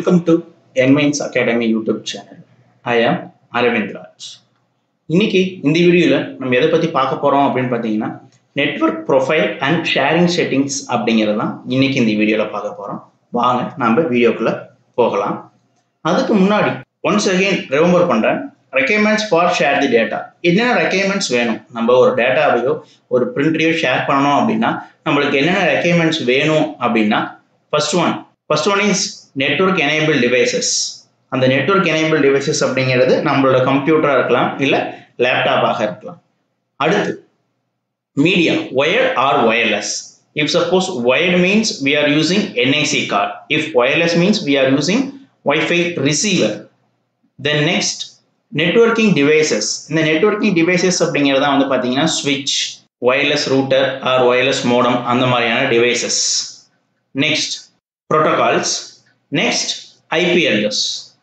Welcome to Enmains Academy YouTube channel. I am Aravind Raj இன்னைக்கு இந்த வீடியோவில் நம்ம எதை பற்றி பார்க்க போகிறோம் அப்படின்னு பார்த்தீங்கன்னா network profile and sharing settings அப்படிங்கிறது தான் இன்னைக்கு இந்த வீடியோவில் பார்க்க போகிறோம் வாங்க நம்ம வீடியோக்குள்ளே போகலாம் அதுக்கு முன்னாடி ஒன்ஸ் அகெயின் ரிமெம்பர் பண்ணுறேன் requirements for share the data என்னென்ன ரெக்யர்மெண்ட்ஸ் வேணும் நம்ம ஒரு டேட்டாவையோ ஒரு பிரிண்ட்டையோ ஷேர் பண்ணணும் அப்படின்னா நம்மளுக்கு என்னென்ன ரெக்யர்மெண்ட்ஸ் வேணும் அப்படின்னா first one first one is network enable devices அந்த நெட்ஒர்க் எனேபிள் டிவைசஸ் அப்படிங்கிறது நம்மளோட கம்ப்யூட்டராக இருக்கலாம் இல்லை லேப்டாப்பாக இருக்கலாம் அடுத்து media wired or wireless if suppose wired means we are using NIC card if wireless means we are using wifi receiver then next networking devices இந்த நெட்ஒர்க்கிங் டிவைசஸ் அப்படிங்கிறது தான் வந்து பார்த்தீங்கன்னா ஸ்விட்ச் wireless router or wireless modem அந்த மாதிரியான devices next protocols next IP address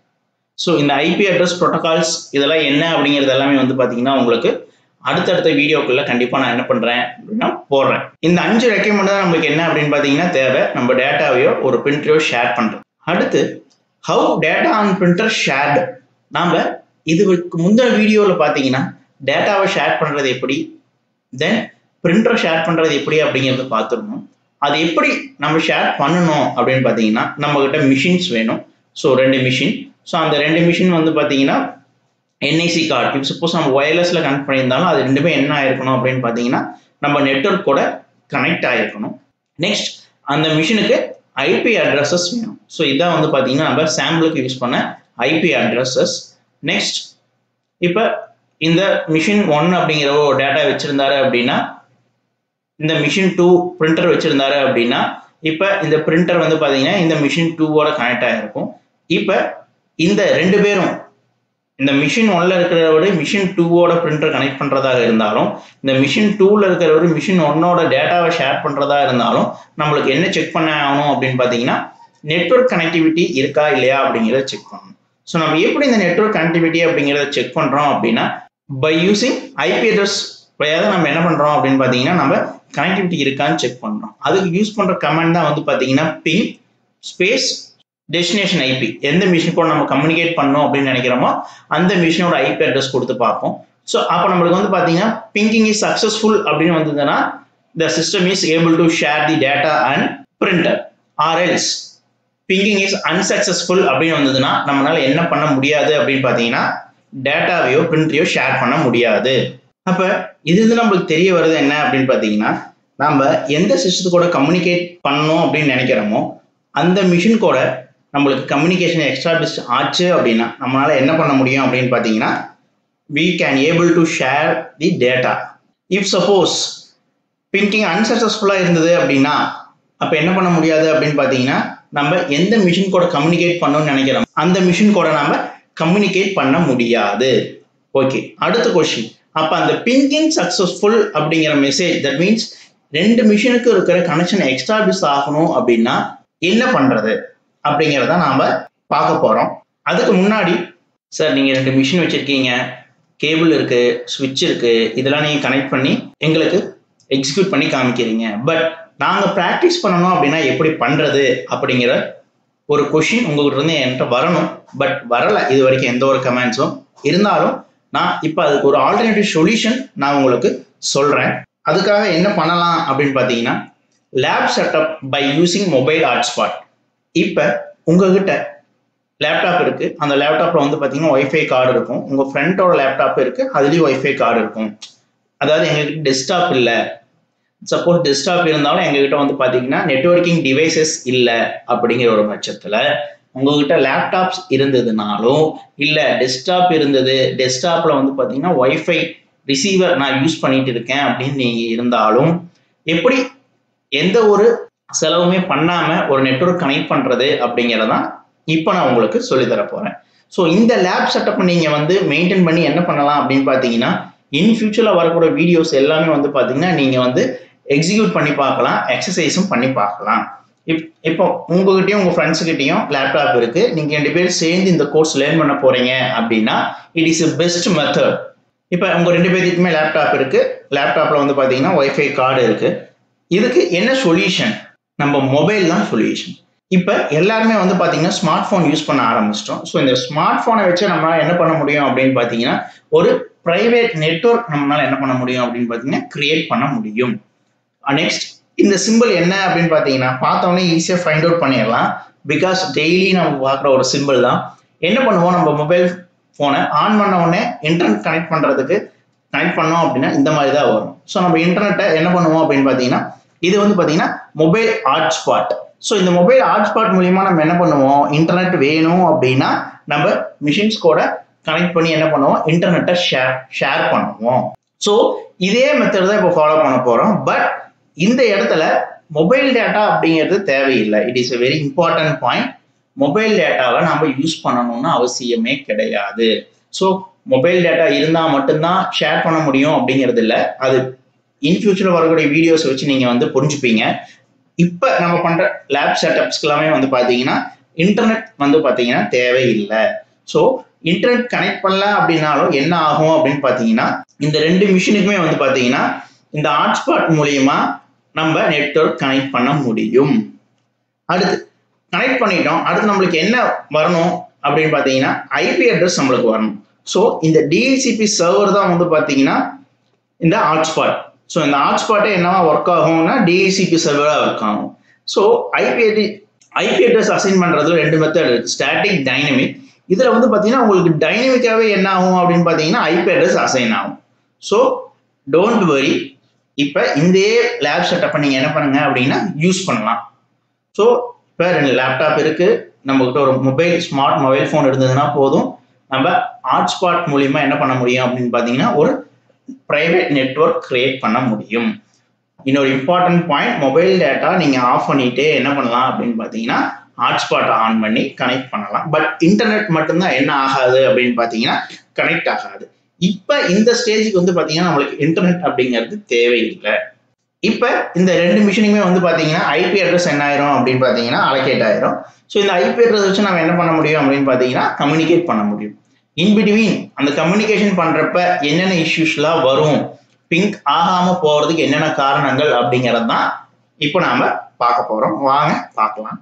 so இந்த IP address protocols இதெல்லாம் என்ன அப்படிங்கிறது எல்லாமே வந்து பார்த்தீங்கன்னா உங்களுக்கு அடுத்தடுத்த வீடியோக்குள்ள கண்டிப்பாக நான் என்ன பண்ணுறேன் அப்படின்னா போடுறேன் இந்த அஞ்சு ரெக்கமெண்ட் தான் நம்மளுக்கு என்ன அப்படின்னு பார்த்தீங்கன்னா தேவை நம்ம டேட்டாவையோ ஒரு பிரிண்டரையோ ஷேர் பண்ணுறோம் அடுத்து how data and printer shared நாம் இதுக்கு முந்தின வீடியோவில் பார்த்தீங்கன்னா டேட்டாவை ஷேர் பண்ணுறது எப்படி தென் பிரிண்டரை ஷேர் பண்ணுறது எப்படி அப்படிங்கிறத பார்த்துருந்தோம் அது எப்படி நம்ம ஷேர் பண்ணணும் அப்படின்னு பார்த்தீங்கன்னா நம்மக்கிட்ட மிஷின்ஸ் வேணும் ஸோ ரெண்டு மிஷின் ஸோ அந்த ரெண்டு மிஷின் வந்து பார்த்தீங்கன்னா என்ஐசி கார்டு இப்போ சப்போஸ் நம்ம ஒயர்லெஸில் கனெக்ட் பண்ணியிருந்தாலும் அது ரெண்டுமே என்ன ஆயிருக்கணும் அப்படின்னு பார்த்தீங்கன்னா நம்ம நெட்ஒர்க் கூட கனெக்ட் ஆகிருக்கணும் நெக்ஸ்ட் அந்த மிஷினுக்கு ஐபி அட்ரஸஸ் வேணும் ஸோ இதான் வந்து பார்த்தீங்கன்னா நம்ம சாம்பிளுக்கு யூஸ் பண்ண ஐபி அட்ரஸஸ் நெக்ஸ்ட் இப்போ இந்த மிஷின் ஒன் அப்படிங்கிற ஒரு டேட்டா வச்சுருந்தாரு அப்படின்னா இந்த மிஷின் டூ பிரிண்டர் வச்சுருந்தாரு அப்படின்னா இப்போ இந்த பிரிண்டர் வந்து பார்த்தீங்கன்னா இந்த மிஷின் டூவோட கனெக்ட் ஆகிருக்கும் இப்போ இந்த ரெண்டு பேரும் இந்த மிஷின் ஒன்ல இருக்கிறவரு மிஷின் டூவோட பிரிண்டர் கனெக்ட் பண்ணுறதாக இருந்தாலும் இந்த மிஷின் டூவில் இருக்கிறவரு மிஷின் ஒன்னோட டேட்டாவை ஷேர் பண்ணுறதா இருந்தாலும் நம்மளுக்கு என்ன செக் பண்ண ஆகணும் அப்படின்னு பார்த்தீங்கன்னா நெட்ஒர்க் கனெக்டிவிட்டி இருக்கா இல்லையா அப்படிங்கிறத செக் பண்ணணும் ஸோ நம்ம எப்படி இந்த நெட்ஒர்க் கனெக்டிவிட்டி அப்படிங்கிறத செக் பண்ணுறோம் அப்படின்னா பை யூசிங் ஐபி அட்ரஸ் வழியாக நம்ம என்ன பண்ணுறோம் அப்படின்னு பார்த்தீங்கன்னா நம்ம கனெக்டிவிட்டி இருக்கான்னு செக் பண்ணுறோம் அதுக்கு யூஸ் பண்ணுற கமெண்ட் தான் வந்து பார்த்தீங்கன்னா பிங் ஸ்பேஸ் டெஸ்டினேஷன் ஐபி எந்த மிஷின் கூட நம்ம கம்யூனிகேட் பண்ணோம் அப்படின்னு நினைக்கிறோமோ அந்த மிஷினோட ஐபி அட்ரஸ் கொடுத்து பார்ப்போம் ஸோ அப்போ நம்மளுக்கு வந்து பார்த்தீங்கன்னா பிங்கிங் இஸ் சக்ஸஸ்ஃபுல் அப்படின்னு வந்ததுன்னா the system is able to share the data and printer or else pinging is unsuccessful அப்படின்னு வந்ததுன்னா நம்மளால என்ன பண்ண முடியாது அப்படின்னு பார்த்தீங்கன்னா டேட்டாவையோ பிரிண்டரையோ ஷேர் பண்ண முடியாது அப்போ இது இது நம்மளுக்கு தெரிய வருது என்ன அப்படின்னு பார்த்தீங்கன்னா நம்ம எந்த சிஸ்டத்து கூட கம்யூனிகேட் பண்ணணும் அப்படின்னு நினைக்கிறோமோ அந்த மிஷின் கூட நம்மளுக்கு கம்யூனிகேஷன் எக்ஸ்டாப்ளிஷ் ஆச்சு அப்படின்னா நம்மளால என்ன பண்ண முடியும் அப்படின்னு பார்த்தீங்கன்னா we can able to share the data if suppose pinging அன்சக்சஸ்ஃபுல்லாக இருந்தது அப்படின்னா அப்போ என்ன பண்ண முடியாது அப்படின்னு பார்த்தீங்கன்னா நம்ம எந்த மிஷின் கூட கம்யூனிகேட் பண்ணணும்னு நினைக்கிறோம் அந்த மிஷின் கூட நம்ம கம்யூனிகேட் பண்ண முடியாது ஓகே அடுத்த கொஸ்டின் அப்போ அந்த பிங்கிங் சக்ஸஸ்ஃபுல் அப்படிங்கிற மெசேஜ் தட் மீன்ஸ் ரெண்டு மிஷினுக்கு இருக்கிற கனெக்ஷன் எக்ஸ்டாப்ளிஷ் ஆகணும் அப்படின்னா என்ன பண்றது அப்படிங்கிறத நாம பார்க்க போறோம் அதுக்கு முன்னாடி சார் நீங்க ரெண்டு மிஷின் வச்சிருக்கீங்க கேபிள் இருக்கு சுவிட்ச் இருக்கு இதெல்லாம் நீங்க கனெக்ட் பண்ணி எங்களுக்கு எக்ஸிக்யூட் பண்ணி காமிக்கிறீங்க பட் நாங்க ப்ராக்டிஸ் பண்ணணும் அப்படின்னா எப்படி பண்றது அப்படிங்கிற ஒரு கொஷின் உங்ககிட்ட இருந்து என்கிட்ட வரணும் பட் வரல இது வரைக்கும் எந்த ஒரு கமெண்ட்ஸும் இருந்தாலும் நான் இப்போ அதுக்கு ஒரு ஆல்டர்னேட்டிவ் சொல்யூஷன் நான் உங்களுக்கு சொல்றேன் அதுக்காக என்ன பண்ணலாம் அப்படின்னு பார்த்தீங்கன்னா lab setup by using mobile hotspot இப்போ உங்ககிட்ட லேப்டாப் இருக்கு அந்த லேப்டாப்ல வந்து பார்த்தீங்கன்னா ஒய்ஃபை கார்டு இருக்கும் உங்க ஃப்ரெண்டோட லேப்டாப் இருக்கு அதுலேயும் ஒய்ஃபை கார்டு இருக்கும் அதாவது எங்ககிட்ட டெஸ்க்டாப் இல்லை சப்போஸ் டெஸ்க்டாப் இருந்தாலும் எங்ககிட்ட வந்து பார்த்தீங்கன்னா நெட்ஒர்க்கிங் டிவைசஸ் இல்லை அப்படிங்கிற ஒரு பட்சத்தில் உங்ககிட்ட லேப்டாப்ஸ் இருந்ததுனாலும் இல்லை டெஸ்க்டாப் இருந்தது டெஸ்க்டாப்பில் வந்து பார்த்தீங்கன்னா ஒய்ஃபை ரிசீவர் நான் யூஸ் பண்ணிட்டு இருக்கேன் அப்படின்னு நீங்கள் இருந்தாலும் எப்படி எந்த ஒரு செலவுமே பண்ணாம ஒரு நெட்ஒர்க் கனெக்ட் பண்றது அப்படிங்கிறதான் இப்போ நான் உங்களுக்கு சொல்லி தர போறேன் ஸோ இந்த லேப் செட்டப் நீங்க வந்து மெயின்டைன் பண்ணி என்ன பண்ணலாம் அப்படின்னு பார்த்தீங்கன்னா இன் ஃபியூச்சர்ல வரக்கூடிய வீடியோஸ் எல்லாமே வந்து பார்த்தீங்கன்னா நீங்க வந்து எக்ஸிக்யூட் பண்ணி பார்க்கலாம் எக்ஸசைஸும் பண்ணி பார்க்கலாம் இப் இப்போ உங்ககிட்டயும் உங்க ஃப்ரெண்ட்ஸுக்கிட்டையும் லேப்டாப் இருக்கு நீங்க ரெண்டு பேரும் சேர்ந்து இந்த கோர்ஸ் லேர்ன் பண்ண போறீங்க அப்படின்னா இட் இஸ் பெஸ்ட் மெத்தட் இப்போ உங்க ரெண்டு பேருக்குமே லேப்டாப் இருக்கு லேப்டாப்ல வந்து பார்த்தீங்கன்னா ஒய்ஃபை கார்டு இருக்கு இதுக்கு என்ன சொல்யூஷன் நம்ம மொபைல் தான் சொல்யூஷன் இப்போ எல்லாருமே வந்து பார்த்தீங்கன்னா ஸ்மார்ட் ஃபோன் யூஸ் பண்ண ஆரம்பிச்சிட்டோம் ஸோ இந்த ஸ்மார்ட் ஃபோனை வச்சு நம்மளால என்ன பண்ண முடியும் அப்படின்னு பார்த்தீங்கன்னா ஒரு ப்ரைவேட் நெட்ஒர்க் நம்மளால என்ன பண்ண முடியும் அப்படின்னு பார்த்தீங்கன்னா கிரியேட் பண்ண முடியும் நெக்ஸ்ட் இந்த சிம்பிள் என்ன அப்படின்னு பார்த்தீங்கன்னா பார்த்தோன்னே ஈஸியாக ஃபைண்ட் அவுட் பண்ணிடலாம் பிகாஸ் டெய்லி நம்ம பார்க்குற ஒரு சிம்பிள் தான் என்ன பண்ணுவோம் நம்ம மொபைல் ஃபோனை ஆன் பண்ண உடனே இன்டர்நெட் கனெக்ட் பண்ணுறதுக்கு கனெக்ட் பண்ணோம் அப்படின்னா இந்த மாதிரி தான் வரும் ஸோ நம்ம இன்டர்நெட்டை என்ன பண்ணுவோம் அப்படின்னு பார்த்தீங்கன்னா இது வந்து பார்த்தீங்கன்னா மொபைல் ஹாட்ஸ்பாட் ஸோ இந்த மொபைல் ஹாட்ஸ்பாட் மூலியமா நம்ம என்ன பண்ணுவோம் இன்டர்நெட் வேணும் அப்படின்னா நம்ம மிஷின்ஸ் கூட கனெக்ட் பண்ணி என்ன பண்ணுவோம் இன்டர்நெட்டை ஷேர் ஷேர் பண்ணுவோம் ஸோ இதே மெத்தட் தான் இப்போ ஃபாலோ பண்ண போகிறோம் பட் இந்த இடத்துல மொபைல் டேட்டா அப்படிங்கிறது தேவையில்லை it is a very important point mobile டேட்டாவை நம்ம யூஸ் பண்ணணும்னு அவசியமே கிடையாது ஸோ மொபைல் டேட்டா இருந்தால் மட்டும்தான் ஷேர் பண்ண முடியும் அப்படிங்கிறது இல்லை அது இன் ஃபியூச்சரில் வரக்கூடிய வீடியோஸ் வச்சு நீங்கள் வந்து புரிஞ்சுப்பீங்க இப்போ நம்ம பண்ணுற லேப் செட்டப்ஸ்க்கு எல்லாமே வந்து பார்த்தீங்கன்னா இன்டர்நெட் வந்து பார்த்தீங்கன்னா தேவையில்லை ஸோ இன்டர்நெட் கனெக்ட் பண்ணல அப்படின்னாலும் என்ன ஆகும் அப்படின்னு பார்த்தீங்கன்னா இந்த ரெண்டு மிஷினுக்குமே வந்து பார்த்தீங்கன்னா இந்த ஹாட்ஸ்பாட் மூலியமா நம்ம நெட்ஒர்க் கனெக்ட் பண்ண முடியும் அடுத்து கனெக்ட் பண்ணிட்டோம் அடுத்து நம்மளுக்கு என்ன வரணும் அப்படின்னு பார்த்தீங்கன்னா ஐபி அட்ரஸ் நம்மளுக்கு வரணும் ஸோ இந்த டிஹெச்சிபி சர்வர் தான் வந்து பார்த்தீங்கன்னா இந்த ஹாட்ஸ்பாட் ஸோ இந்த ஹாட்ஸ்பாட்டே என்னவா ஒர்க் ஆகும்னா டிஹெச்சிபி சர்வராக ஒர்க் ஆகும் so IP IP address assign பண்ணுறதுல ரெண்டு மெத்தட் இருக்கு ஸ்டாட்டிக் டைனமிக் இதில் வந்து பார்த்தீங்கன்னா உங்களுக்கு டைனமிக்காகவே என்ன ஆகும் அப்படின்னு பார்த்தீங்கன்னா ஐபி அட்ரஸ் அசைன் ஆகும் ஸோ டோன்ட் வரி இப்போ இந்த லேப் செட்டப்பை நீங்கள் என்ன பண்ணுங்க அப்படின்னா யூஸ் பண்ணலாம் ஸோ இப்போ ரெண்டு லேப்டாப் இருக்கு நம்மகிட்ட ஒரு மொபைல் ஸ்மார்ட் மொபைல் ஃபோன் இருந்ததுன்னா போதும் நம்ம ஹாட்ஸ்பாட் மூலியமா என்ன பண்ண முடியும் அப்படின்னு பார்த்தீங்கன்னா ஒரு ப்ரைவேட் நெட்ஒர்க் கிரியேட் பண்ண முடியும் இன்னொரு இம்பார்ட்டன்ட் பாயிண்ட் மொபைல் டேட்டா நீங்கள் ஆஃப் பண்ணிட்டே என்ன பண்ணலாம் அப்படின்னு பார்த்தீங்கன்னா ஹாட்ஸ்பாட் ஆன் பண்ணி கனெக்ட் பண்ணலாம் பட் இன்டர்நெட் மட்டும்தான் என்ன ஆகாது அப்படின்னு பார்த்தீங்கன்னா கனெக்ட் ஆகாது இப்போ இந்த ஸ்டேஜுக்கு வந்து பார்த்தீங்கன்னா நம்மளுக்கு இன்டர்நெட் அப்படிங்கிறது தேவையில்லை இப்போ இந்த ரெண்டு மிஷினுமே வந்து பார்த்தீங்கன்னா ஐபி அட்ரஸ் என்ன ஆயிரும் அப்படின்னு பார்த்தீங்கன்னா அலோகேட் ஆயிரும் ஸோ இந்த ஐபி அட்ரஸ் வச்சு நம்ம என்ன பண்ண முடியும் அப்படின்னு பார்த்தீங்கன்னா கம்யூனிகேட் பண்ண முடியும் இன்பிட்வீன் அந்த கம்யூனிகேஷன் பண்ணுறப்ப என்னென்ன இஷ்யூஸ்லாம் வரும் பிங்க் ஆகாமல் போகிறதுக்கு என்னென்ன காரணங்கள் அப்படிங்கிறது தான் இப்போ நாம் பார்க்க போகிறோம் வாங்க பார்க்கலாம்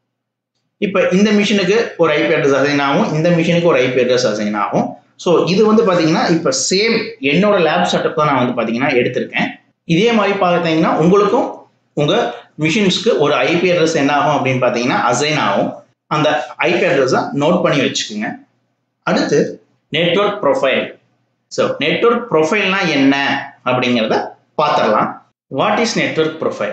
இப்போ இந்த மிஷினுக்கு ஒரு ஐபி அட்ரஸ் அசைன் ஆகும் இந்த மிஷினுக்கு ஒரு ஐபி அட்ரஸ் அசைன் ஆகும் ஸோ இது வந்து பார்த்தீங்கன்னா இப்போ சேம் என்னோட லேப் செட்டப் தான் நான் வந்து பார்த்தீங்கன்னா எடுத்திருக்கேன் இதே மாதிரி பார்த்தீங்கன்னா உங்களுக்கும் உங்கள் மிஷின்ஸ்க்கு ஒரு ஐபி அட்ரஸ் என்ன ஆகும் அப்படின்னு பார்த்தீங்கன்னா அசைன் ஆகும் அந்த ஐபி அட்ரஸை நோட் பண்ணி வச்சுக்கோங்க அடுத்து நெட்ஒர்க் ப்ரொஃபைல் ஸோ நெட்ஒர்க் ப்ரொஃபைல்னா என்ன அப்படிங்கிறத பார்த்துடலாம் what is network profile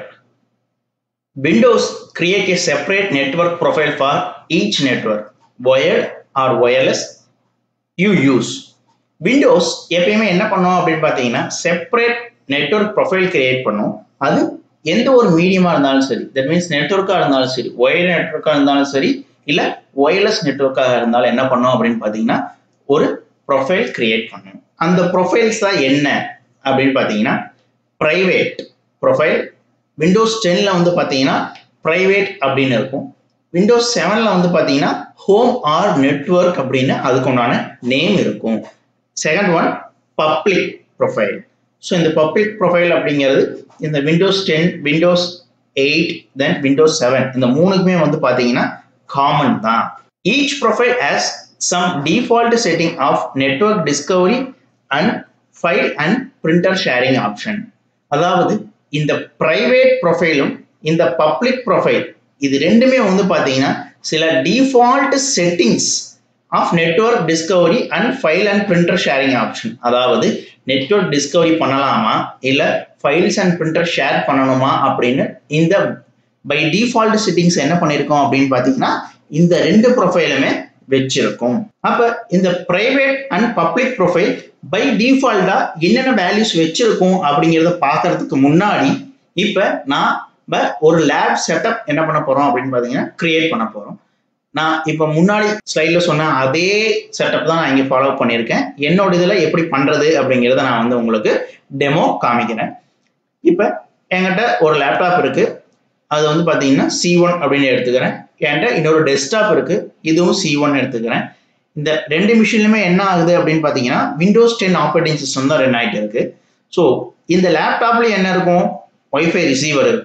Windows create a separate network profile for each network wired or wireless you use Windows எப்பயுமே என்ன பண்ணும் அப்படின்னு பார்த்தீங்கன்னா செப்பரேட் நெட்ஒர்க் ப்ரொஃபைல் கிரியேட் பண்ணும் அது எந்த ஒரு மீடியமாக இருந்தாலும் சரி தட் மீன்ஸ் நெட்ஒர்க்காக இருந்தாலும் சரி ஒயர் நெட்ஒர்க்காக இருந்தாலும் சரி இல்லை ஒயர்லெஸ் நெட்ஒர்க்காக இருந்தாலும் என்ன பண்ணும் அப்படின்னு பார்த்தீங்கன்னா ஒரு ப்ரொஃபைல் கிரியேட் பண்ணும் அந்த ப்ரொஃபைல்ஸ் தான் என்ன அப்படின்னு பார்த்தீங்கன்னா ப்ரைவேட் ப்ரொஃபைல் விண்டோஸ் டென்னில் வந்து பார்த்தீங்கன்னா ப்ரைவேட் அப்படின்னு இருக்கும் விண்டோஸ் செவனில் வந்து பார்த்தீங்கன்னா ஹோம் ஆர் நெட்ஒர்க் அப்படின்னு அதுக்கு உண்டான நேம் இருக்கும் second one public profile so இந்த பப்ளிக் ப்ரொஃபைல் அப்படிங்கிறது இந்த Windows ten Windows eight then Windows seven இந்த மூணுக்குமே வந்து பார்த்தீங்கன்னா காமன் தான் each profile has some default setting of network discovery and file and printer sharing option அதாவது இந்த ப்ரைவேட் ப்ரொஃபைலும் இந்த பப்ளிக் ப்ரொஃபைல் இது ரெண்டுமே வந்து பார்த்தீங்கன்னா சில default settings of network discovery and file and printer sharing option அதாவது நெட்ஒர்க் டிஸ்கவரி பண்ணலாமா இல்லை ஃபைல்ஸ் அண்ட் பிரிண்டர் ஷேர் பண்ணணுமா அப்படின்னு இந்த பை டிஃபால்ட் செட்டிங்ஸ் என்ன பண்ணியிருக்கோம் அப்படின்னு பார்த்தீங்கன்னா இந்த ரெண்டு ப்ரொஃபைலுமே வச்சிருக்கும் அப்ப இந்த private and public profile by டிஃபால்ட்டா என்னென்ன வேல்யூஸ் வச்சிருக்கும் அப்படிங்கிறத பார்க்கறதுக்கு முன்னாடி இப்ப நான் ஒரு லேப் செட்டப் என்ன பண்ண போறோம் அப்படின்னு பார்த்தீங்கன்னா கிரியேட் பண்ண போறோம் நான் இப்போ முன்னாடி ஸ்லைடில் சொன்ன அதே செட்டப் தான் நான் இங்கே ஃபாலோ பண்ணியிருக்கேன் என்னோட இதில் எப்படி பண்ணுறது அப்படிங்கிறத நான் வந்து உங்களுக்கு டெமோ காமிக்கிறேன் இப்போ என்கிட்ட ஒரு லேப்டாப் இருக்கு அது வந்து பார்த்தீங்கன்னா சி ஒன் அப்படின்னு எடுத்துக்கிறேன் என்கிட்ட இன்னொரு டெஸ்க்டாப் இருக்கு இதுவும் சி ஒன் எடுத்துக்கிறேன் இந்த ரெண்டு மிஷின்லையுமே என்ன ஆகுது அப்படின்னு பார்த்தீங்கன்னா விண்டோஸ் டென் ஆப்ரேட்டிங் சிஸ்டம் தான் ரன் ஆகிட்டு இருக்கு ஸோ இந்த லேப்டாப்ல என்ன இருக்கும் ஒய்ஃபை ரிசீவர் இருக்கும்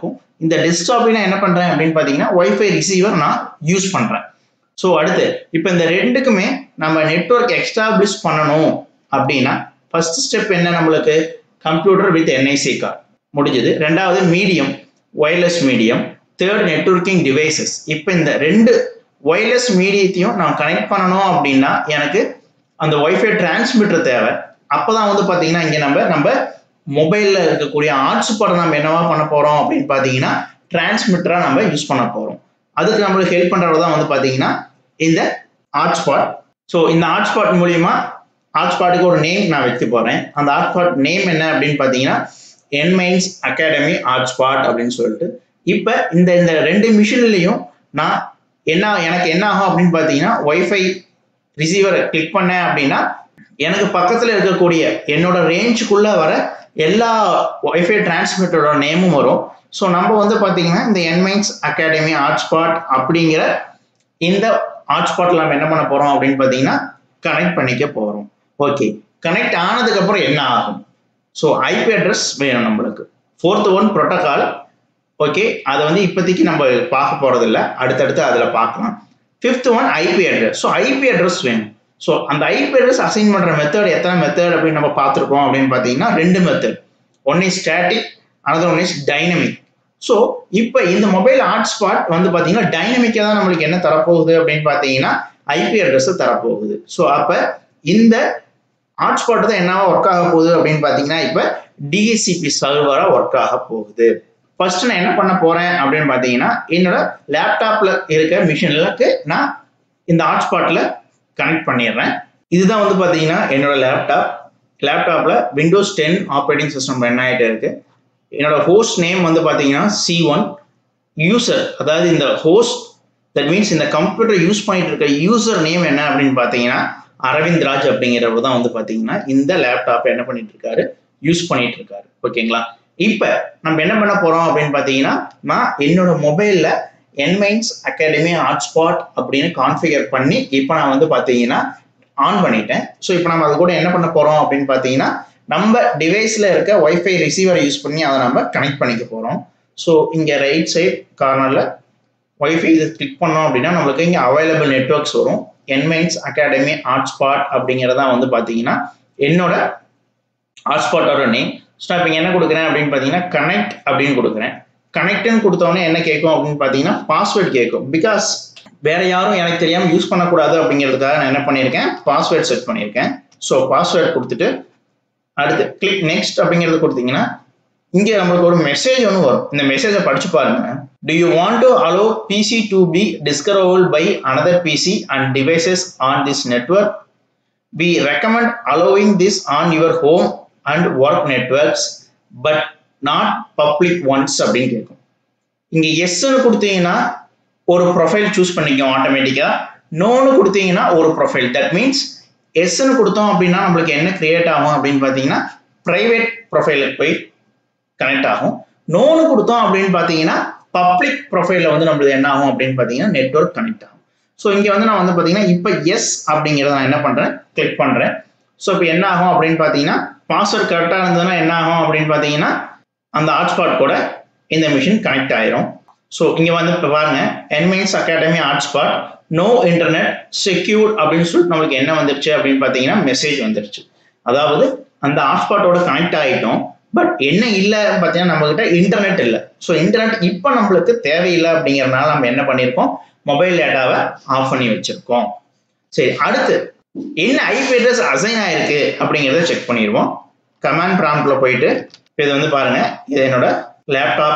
இந்த டெஸ்க்டாப்ல நான் என்ன பண்றேன் அப்படின்னு பார்த்தீங்கன்னா ஒய்ஃபை ரிசீவர் நான் யூஸ் பண்றேன் ஸோ அடுத்து இப்போ இந்த ரெண்டுக்குமே நம்ம நெட்ஒர்க் எக்ஸ்டாப்ளிஷ் பண்ணணும் அப்படின்னா ஃபர்ஸ்ட் ஸ்டெப் என்ன நம்மளுக்கு கம்ப்யூட்டர் வித் என்ஐசி கார்டு முடிஞ்சது ரெண்டாவது medium wireless medium third networking devices இப்போ இந்த ரெண்டு ஒயர்லெஸ் மீடியத்தையும் நான் கனெக்ட் பண்ணணும் அப்படின்னா எனக்கு அந்த ஒய்ஃபை டிரான்ஸ்மிட்டர் தேவை அப்போதான் வந்து பார்த்தீங்கன்னா இங்கே நம்ம நம்ம மொபைலில் இருக்கக்கூடிய ஹாட்ஸ்பாட்டை நம்ம என்னவா பண்ண போகிறோம் அப்படின்னு பார்த்தீங்கன்னா டிரான்ஸ்மிட்டராக நம்ம யூஸ் பண்ண போகிறோம் அதுக்கு நம்மளுக்கு ஹெல்ப் பண்ணுறது தான் வந்து பார்த்தீங்கன்னா இந்த ஹாட்ஸ்பாட் ஸோ இந்த ஹாட்ஸ்பாட் மூலியமா ஹாட்ஸ்பாட்டுக்கு ஒரு நேம் நான் வைக்க போகிறேன் அந்த ஹாட்ஸ்பாட் நேம் என்ன அப்படின்னு பார்த்தீங்கன்னா என்மைன்ஸ் அகாடமி ஹாட்ஸ்பாட் அப்படின்னு சொல்லிட்டு இப்போ இந்த இந்த ரெண்டு மிஷின்லையும் நான் என்ன எனக்கு என்ன ஆகும் அப்படின்னு பார்த்தீங்கன்னா ஒய்ஃபை ரிசீவரை கிளிக் பண்ணேன் அப்படின்னா எனக்கு பக்கத்தில் இருக்கக்கூடிய என்னோட ரேஞ்சுக்குள்ள வர எல்லா ஒய்ஃபை டிரான்ஸ்மிட்டரோட நேமும் வரும் ஸோ நம்ம வந்து பார்த்தீங்கன்னா இந்த என்மைன்ஸ் அகாடமி ஹாட்ஸ்பாட் அப்படிங்கிற இந்த ஹாட்ஸ்பாட்டில் நம்ம என்ன பண்ண போகிறோம் அப்படின்னு பார்த்தீங்கன்னா கனெக்ட் பண்ணிக்க போகிறோம் ஓகே கனெக்ட் ஆனதுக்கப்புறம் என்ன ஆகும் ஸோ ஐபி அட்ரஸ் வேணும் நம்மளுக்கு ஃபோர்த் ஒன் ப்ரோட்டோகால் ஓகே அதை வந்து இப்போதைக்கு நம்ம பார்க்க போகிறதில்ல அடுத்தடுத்து அதில் பார்க்கலாம் fifth one IP address so IP address வேணும் ஸோ அந்த ஐபி அட்ரஸ் அசைன் பண்ணுற மெத்தட் எத்தனை மெத்தட் அப்படின்னு நம்ம பார்த்துருக்கோம் அப்படின்னு பார்த்தீங்கன்னா ரெண்டு method one is static another one is dynamic so இப்போ இந்த மொபைல் ஹாட்ஸ்பாட் வந்து பார்த்தீங்கன்னா டைனமிக்காக தான் நம்மளுக்கு என்ன தரப்போகுது அப்படின்னு பார்த்தீங்கன்னா ஐபி அட்ரஸை தரப்போகுது ஸோ அப்போ இந்த ஹாட்ஸ்பாட் தான் என்னவா ஒர்க் ஆக போகுது அப்படின்னு பார்த்தீங்கன்னா இப்போ டிஎஸ்சிபி சர்வராக ஒர்க் ஆக போகுது ஃபர்ஸ்ட் நான் என்ன பண்ண போறேன் அப்படின்னு பார்த்தீங்கன்னா என்னோட லேப்டாப்ல இருக்க மிஷினுக்கு நான் இந்த ஹாட்ஸ்பாட்ல கனெக்ட் பண்ணிடுறேன் இதுதான் வந்து பார்த்தீங்கன்னா என்னோட லேப்டாப் லேப்டாப்ல Windows ten operating system run ஆகிட்டு இருக்கு என்னோட ஹோஸ்ட் நேம் வந்து பார்த்தீங்கன்னா சி ஒன் யூசர் அதாவது இந்த ஹோஸ்ட் தட் மீன்ஸ் இந்த கம்ப்யூட்டர் யூஸ் பண்ணிட்டு இருக்க யூசர் நேம் என்ன அப்படின்னு பார்த்தீங்கன்னா அரவிந்த் ராஜ் அப்படிங்கிறவர் தான் வந்து பார்த்தீங்கன்னா இந்த லேப்டாப் என்ன பண்ணிட்டு இருக்காரு யூஸ் பண்ணிட்டு இருக்காரு ஓகேங்களா இப்போ நம்ம என்ன பண்ண போறோம் அப்படின்னு பார்த்தீங்கன்னா நான் என்னோட மொபைல்ல என்மைன்ஸ் அகாடமி ஹாட்ஸ்பாட் அப்படின்னு கான்ஃபிகர் பண்ணி இப்போ நான் வந்து பார்த்தீங்கன்னா ஆன் பண்ணிட்டேன் ஸோ இப்போ நம்ம அது கூட என்ன பண்ண போறோம் அப்படின்னு பார்த்தீங்கன்னா நம்ம டிவைஸ்ல இருக்க ஒய்ஃபை ரிசீவரை யூஸ் பண்ணி அதை நம்ம கனெக்ட் பண்ணிக்க போறோம் ஸோ இங்கே ரைட் சைட் கார்னர்ல ஒய்ஃபை இது கிளிக் பண்ணோம் அப்படின்னா நம்மளுக்கு இங்கே அவைலபிள் நெட்ஒர்க்ஸ் வரும் என்மைன்ஸ் அகாடமி ஹாட்ஸ்பாட் அப்படிங்கிறதா வந்து பார்த்தீங்கன்னா என்னோட ஹாட்ஸ்பாட்டோட நேம் ஸோ இப்போ என்ன கொடுக்குறேன் அப்படின்னு பார்த்தீங்கன்னா கனெக்ட் அப்படின்னு கொடுக்குறேன் கனெக்ட்னு கொடுத்தோன்னே என்ன கேட்கும் அப்படின்னு பார்த்தீங்கன்னா பாஸ்வேர்ட் கேட்கும் பிகாஸ் வேற யாரும் எனக்கு தெரியாமல் யூஸ் பண்ணக்கூடாது அப்படிங்கிறதுக்காக நான் என்ன பண்ணியிருக்கேன் பாஸ்வேர்ட் செட் பண்ணியிருக்கேன் ஸோ பாஸ்வேர்ட் கொடுத்துட்டு அடுத்து கிளிக் நெக்ஸ்ட் அப்படிங்கிறது கொடுத்தீங்கன்னா இங்கே நம்மளுக்கு ஒரு மெசேஜ் ஒன்று வரும் இந்த மெசேஜை படிச்சு பாருங்க do you want to allow PC to be discoverable by another PC and devices on this network we recommend allowing this on your home and work networks but not public ones அப்படின்னு கேட்கும் இங்க எஸ்ன்னு கொடுத்தீங்கன்னா ஒரு profile choose பண்ணிக்கும் ஆட்டோமேட்டிக்கா நோன்னு கொடுத்தீங்கன்னா ஒரு ப்ரொஃபைல் தட் மீன்ஸ் எஸ்ன்னு கொடுத்தோம் அப்படின்னா நம்மளுக்கு என்ன கிரியேட் ஆகும் அப்படின்னு பார்த்தீங்கன்னா ப்ரைவேட் ப்ரொஃபைலுக்கு போய் கனெக்ட் ஆகும் நோன்னு கொடுத்தோம் அப்படின்னு பார்த்தீங்கன்னா பப்ளிக் ப்ரொஃபைலில் வந்து நம்மளுக்கு என்ன ஆகும் அப்படின்னு பார்த்தீங்கன்னா நெட்ஒர்க் கனெக்ட் ஆகும் ஸோ இங்கே வந்து நான் வந்து பார்த்தீங்கன்னா இப்போ எஸ் அப்படிங்கிறத நான் என்ன பண்ணுறேன் கிளிக் பண்ணுறேன் ஸோ இப்போ என்ன ஆகும் அப்படின்னு பார்த்தீங்கன்னா பாஸ்வேர்ட் கரெக்டாக இருந்ததுன்னா என்ன ஆகும் அப்படின்னு பார்த்தீங்கன்னா அந்த ஹாட்ஸ்பாட் கூட இந்த மிஷின் கனெக்ட் ஆயிரும் ஸோ இங்கே வந்து இப்போ பாருங்க என்மைன்ஸ் academy hotspot no internet secure அப்படின்னு சொல்லிட்டு நம்மளுக்கு என்ன வந்துருச்சு அப்படின்னு பார்த்தீங்கன்னா மெசேஜ் வந்துருச்சு அதாவது அந்த ஹாட்ஸ்பாட்டோட கனெக்ட் ஆகிட்டோம் பட் என்ன இல்லை பார்த்தீங்கன்னா நம்மகிட்ட இன்டர்நெட் இல்லை ஸோ இன்டர்நெட் இப்போ நம்மளுக்கு தேவையில்லை அப்படிங்கிறனால நம்ம என்ன பண்ணியிருக்கோம் மொபைல் டேட்டாவை ஆஃப் பண்ணி வச்சிருக்கோம் சரி அடுத்து என்ன ஐபி அட்ரஸ் அசைன் ஆயிருக்கு அப்படிங்கிறத செக் பண்ணிடுவோம் கமாண்ட் ப்ராம்ப்ட்ல போயிட்டு இது வந்து பாருங்க இது என்னோட laptop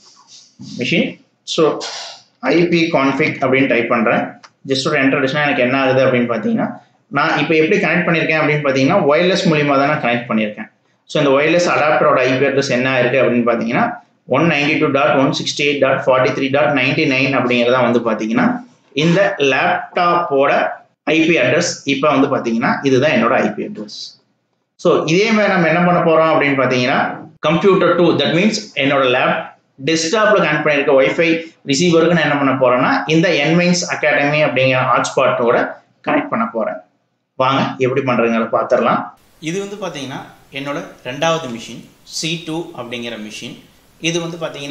machine so IP config அப்படின்னு டைப் பண்ணுறேன் ஜஸ்ட் ஒரு என்டர் அடிச்சுனா எனக்கு என்ன ஆகுது அப்படின்னு பார்த்தீங்கன்னா நான் இப்போ எப்படி கனெக்ட் பண்ணியிருக்கேன் அப்படின்னு பார்த்தீங்கன்னா ஒயர்லெஸ் மூலியமாக தான் நான் கனெக்ட் பண்ணியிருக்கேன் ஸோ இந்த ஒயர்லெஸ் அடாப்டரோட ஐபி அட்ரஸ் என்ன இருக்குது அப்படின்னு பார்த்தீங்கன்னா one ninety two dot one sixty eight dot forty three dot ninety nine அப்படிங்கிறதா வந்து பார்த்தீங்கன்னா இந்த லேப்டாப்போட ஐபி அட்ரஸ் இப்போ வந்து பார்த்தீங்கன்னா இதுதான் என்னோட ஐபி அட்ரஸ் ஸோ இதே மாதிரி நம்ம என்ன பண்ண போகிறோம் அப்படின்னு பார்த்தீங்கன்னா கம்ப்யூட்டர் டூ தட் மீன்ஸ் என்னோட லேப் டெஸ்க்டாப்ல கனெக்ட் பண்ணியிருக்க ஒய்ஃபை ரிசீவருக்கு நான் என்ன பண்ண போறேன்னா இந்த என்மைன்ஸ் அகாடமி அப்படிங்கிற ஹாட்ஸ்பாட்டோட கனெக்ட் பண்ண போறேன் வாங்க எப்படி பண்றதுங்கிறத பார்த்துடலாம் இது வந்து பார்த்தீங்கன்னா என்னோட ரெண்டாவது மிஷின் சி டூ அப்படிங்கிற மிஷின் இது வந்து பார்த்தீங்கன்னா